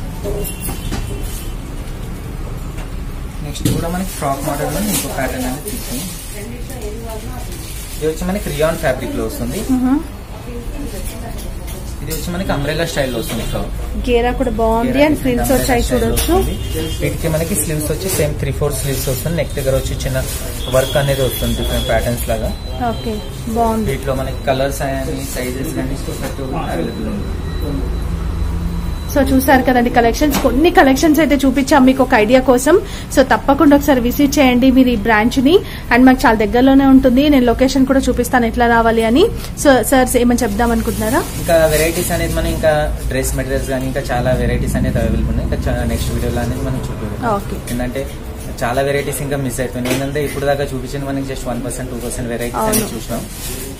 నెక్స్ట్ కూడా మనకి ఫ్రాక్ మోడల్ లో ఇంకో ప్యాటర్న్ అనేది తీసుకుని ఇది వచ్చి మనకి రియాన్ ఫ్యాబ్రిక్ లో వస్తుంది ఇది వచ్చి మనకి అంబ్రెల్లా స్టైల్ వస్తుంది ఫ్రాక్ గేరా కూడా బాగుంది అండ్ ఫ్రిల్స్ వచ్చాయి చూడొచ్చు వీటికి మనకి స్లీవ్స్ వచ్చి సేమ్ త్రీ ఫోర్ స్లీవ్స్ వస్తుంది నెక్ దగ్గర వచ్చి చిన్న వర్క్ అనేది వస్తుంది డిఫరెంట్ ప్యాటర్న్స్ లాగా ఓకే బాగుంది వీటిలో మనకి కలర్స్ అని సైజెస్ కానీ అవైలబుల్ ఉంది సో చూసారు కదండి కలెక్షన్స్ కొన్ని కలెక్షన్స్ అయితే చూపించాం మీకు ఒక ఐడియా కోసం సో తప్పకుండా ఒకసారి విజిట్ చేయండి మీరు ఈ బ్రాంచ్ ని అండ్ మాకు చాలా దగ్గరలోనే ఉంటుంది నేను లొకేషన్ కూడా చూపిస్తాను ఎట్లా రావాలి అని సో సార్ ఏమని చెప్దాం అనుకుంటున్నారా ఇంకా వెరైటీస్ అనేది మనం ఇంకా డ్రెస్ మెటీరియల్స్ కానీ ఇంకా చాలా వెరైటీస్ అనేది అవైలబుల్ ఉన్నాయి ఇంకా నెక్స్ట్ వీడియోలో అనేది మనం చూపించాం ఓకే ఏంటంటే చాలా వెరైటీస్ ఇంకా మిస్ అయిపోయినాయి ఏంటంటే ఇప్పుడు దాకా చూపించిన మనకి just one percent two percent varieties అనేది అవును. చూసినాం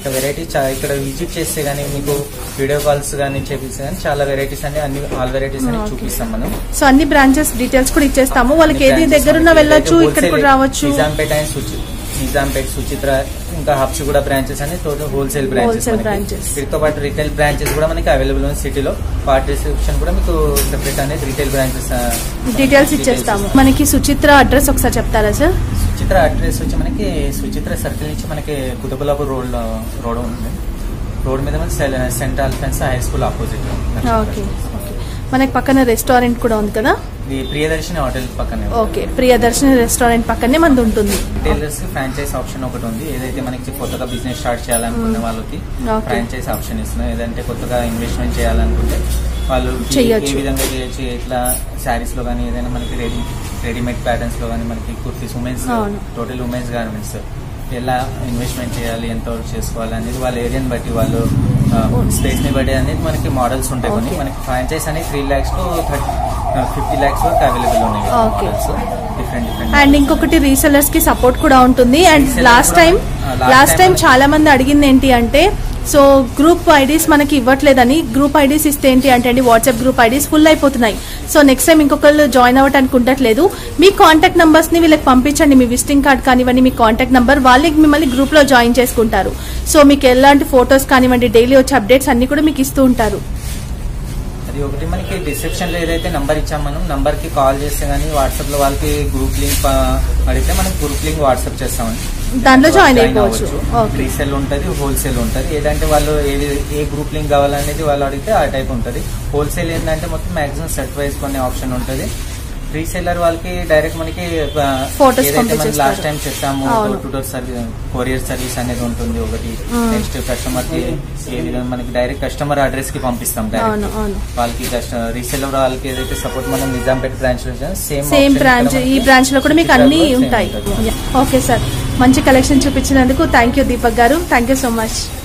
ఇంకా వెరైటీ ఇక్కడ విజిట్ చేస్తే గానీ మీకు వీడియో కాల్స్ గానీ చేపిస్తే గానీ చాలా వెరైటీస్ అన్ని అన్ని ఆల్ వెరైటీస్ అని Okay. చూపిస్తాం మనం సో అన్ని బ్రాంచెస్ డీటెయిల్స్ కూడా ఇచ్చేస్తాము వాళ్ళకి ఏది branches దగ్గరున్న మనకి వెళ్ళొచ్చు అయితే ఇక్కడ కూడా wholesale రావచ్చు నిజాంపేట అండ్ సుచి నిజాంపేట్ సుచిత్ర ఇంకా హబ్స్ కూడా బ్రాంచెస్ అని total wholesale branches Wholesale branches. వీటితో పాటు రిటైల్ బ్రాంచెస్ కూడా మనకి అవైలబుల్ ఉంది సిటీలో పార్ట్ డిస్క్రిప్షన్ కూడా మీకు సెపరేట్ అనేది రిటైల్ బ్రాంచెస్ డీటెయిల్స్ ఇచ్చేస్తాము మనకి సుచిత్ర అడ్రస్ ఒకసారి చెప్తారా సార్ సుచిత్ర అడ్రస్ వచ్చి మనకి సుచిత్ర సర్కిల్ నుంచి మనకి కుతుబులాపూర్ రోడ్ రోడ్ ఉంది రోడ్ మీద మనకి saint Alphonse high school opposite okay okay మనకి పక్కన రెస్టారెంట్ కూడా ఉంది కదా ఇది ప్రియదర్శిని హోటల్ పక్కనే ఉంది. ఓకే ప్రియదర్శిని రెస్టారెంట్ పక్కనే మనది ఉంటుంది రిటైలర్స్ కి ఫ్రాంచైజ్ ఆప్షన్ ఒకటి ఉంది ఏదైతే మనకి కొత్తగా బిజినెస్ స్టార్ట్ చేయాలనుకునే వాళ్ళకి Okay. ఫ్రాంచైజ్ ఆప్షన్ ఇస్తున్నాం ఏదంటే కొత్తగా ఇన్వెస్ట్మెంట్ చేయాలనుకుంటే వాళ్ళు ఈ- చెయ్యొచ్చు. ఏ విధంగా చేయొచ్చు ఇట్లా శారీస్ లో కానీ ఏదైనా మనకి రెడీ రెడీమేడ్ ప్యాటర్న్స్ లో కానీ మనకి కుర్తీస్ ఉమెన్స్ అవును. టోటల్ ఉమెన్స్ గార్మెంట్స్ ఎలా ఇన్వెస్ట్మెంట్ చేయాలి ఎంత వరకు చేసుకోవాలి అనేది వాళ్ళ ఏరియాని బట్టి వాళ్ళు స్పేస్ ని బట్టి అనేది మనకి మోడల్స్ ఉంటాయి కొన్ని Okay. మనకి ఫ్రాంచైజ్ అనేది three lakhs to fifty lakhs వరకు అవైలబుల్ ఉన్నాయి Okay. డిఫరెంట్ డిఫరెంట్ అండ్ ఇంకొకటి రీసెలర్స్ కి సపోర్ట్ కూడా ఉంటుంది అండ్ Reseller లాస్ట్ కూడా- టైం ఆ, last లాస్ట్ time టైం మనకి- చాలా మంది అడిగింది ఏంటి అంటే సో గ్రూప్ ఐడీస్ మనకి ఇవ్వట్లేదని గ్రూప్ ఐడీస్ ఇస్తే ఏంటి అంటే అండి వాట్సాప్ గ్రూప్ ఐడీస్ ఫుల్ అయిపోతున్నాయి సో నెక్స్ట్ టైం ఇంకొకళ్ళు జాయిన్ అవ్వడానికి ఉండట్లేదు మీ కాంటాక్ట్ నంబర్స్ ని వీళ్ళకి పంపించండి మీ విజిటింగ్ కార్డ్ కానివ్వండి మీ కాంటాక్ట్ నంబర్ వాళ్ళకి మిమ్మల్ని గ్రూప్ లో జాయిన్ చేసుకుంటారు సో మీకు ఎలాంటి ఫొటోస్ కానివ్వండి డైలీ వచ్చే అప్డేట్స్ అన్ని కూడా మీకు ఇస్తూ ఉంటారు అది ఒకటి మనకి డిస్క్రిప్షన్ లో ఏదైతే నంబర్ ఇచ్చాం మనం నంబర్ కి కాల్ చేస్తే గానీ వాట్సాప్ లో వాళ్ళకి గ్రూప్ లింక్ అడిగితే మనం గ్రూప్ లింక్ వాట్సాప్ చేస్తామండి దాంట్లో జాయిన్ అయిపోవచ్చు ఓకే రీసెల్ ఉంటది హోల్సేల్ ఉంటది ఏదంటే వాళ్ళు ఏది ఏ గ్రూప్ లింక్ కావాలనేది వాళ్ళు అడిగితే ఆ టైప్ ఉంటది హోల్సేల్ ఏంటంటే మొత్తం మాక్సిమం సెట్ వైజ్ కొన్ని ఆప్షన్ ఉంటది రీసెల్లర్ వాళ్ళకి డైరెక్ట్ మనకి ఆ, Photos ఏదైతే మనం పంపించేస్తారు. లాస్ట్ టైం చెప్పాము అవును. Door to door service courier service అనేది ఉంటుంది ఒకటి Mm. నెక్స్ట్ కస్టమర్ కి ఏ విధంగా మనకి డైరెక్ట్ కస్టమర్ అడ్రస్ కి పంపిస్తాం డైరెక్ట్ అవును అవును వాళ్ళకి రీసెల్లర్ వాళ్ళకి ఏదైతే సపోర్ట్ మనం నిజాంపేట బ్రాంచ్ లో సేమ్ సేమ్ బ్రాంచ్ ఈ బ్రాంచ్ లో కూడా మీకు అన్ని ఉంటాయి ఓకే సార్ మంచి కలెక్షన్ చూపించినందుకు థ్యాంక్ యూ దీపక్ గారు థ్యాంక్ యూ సో మచ్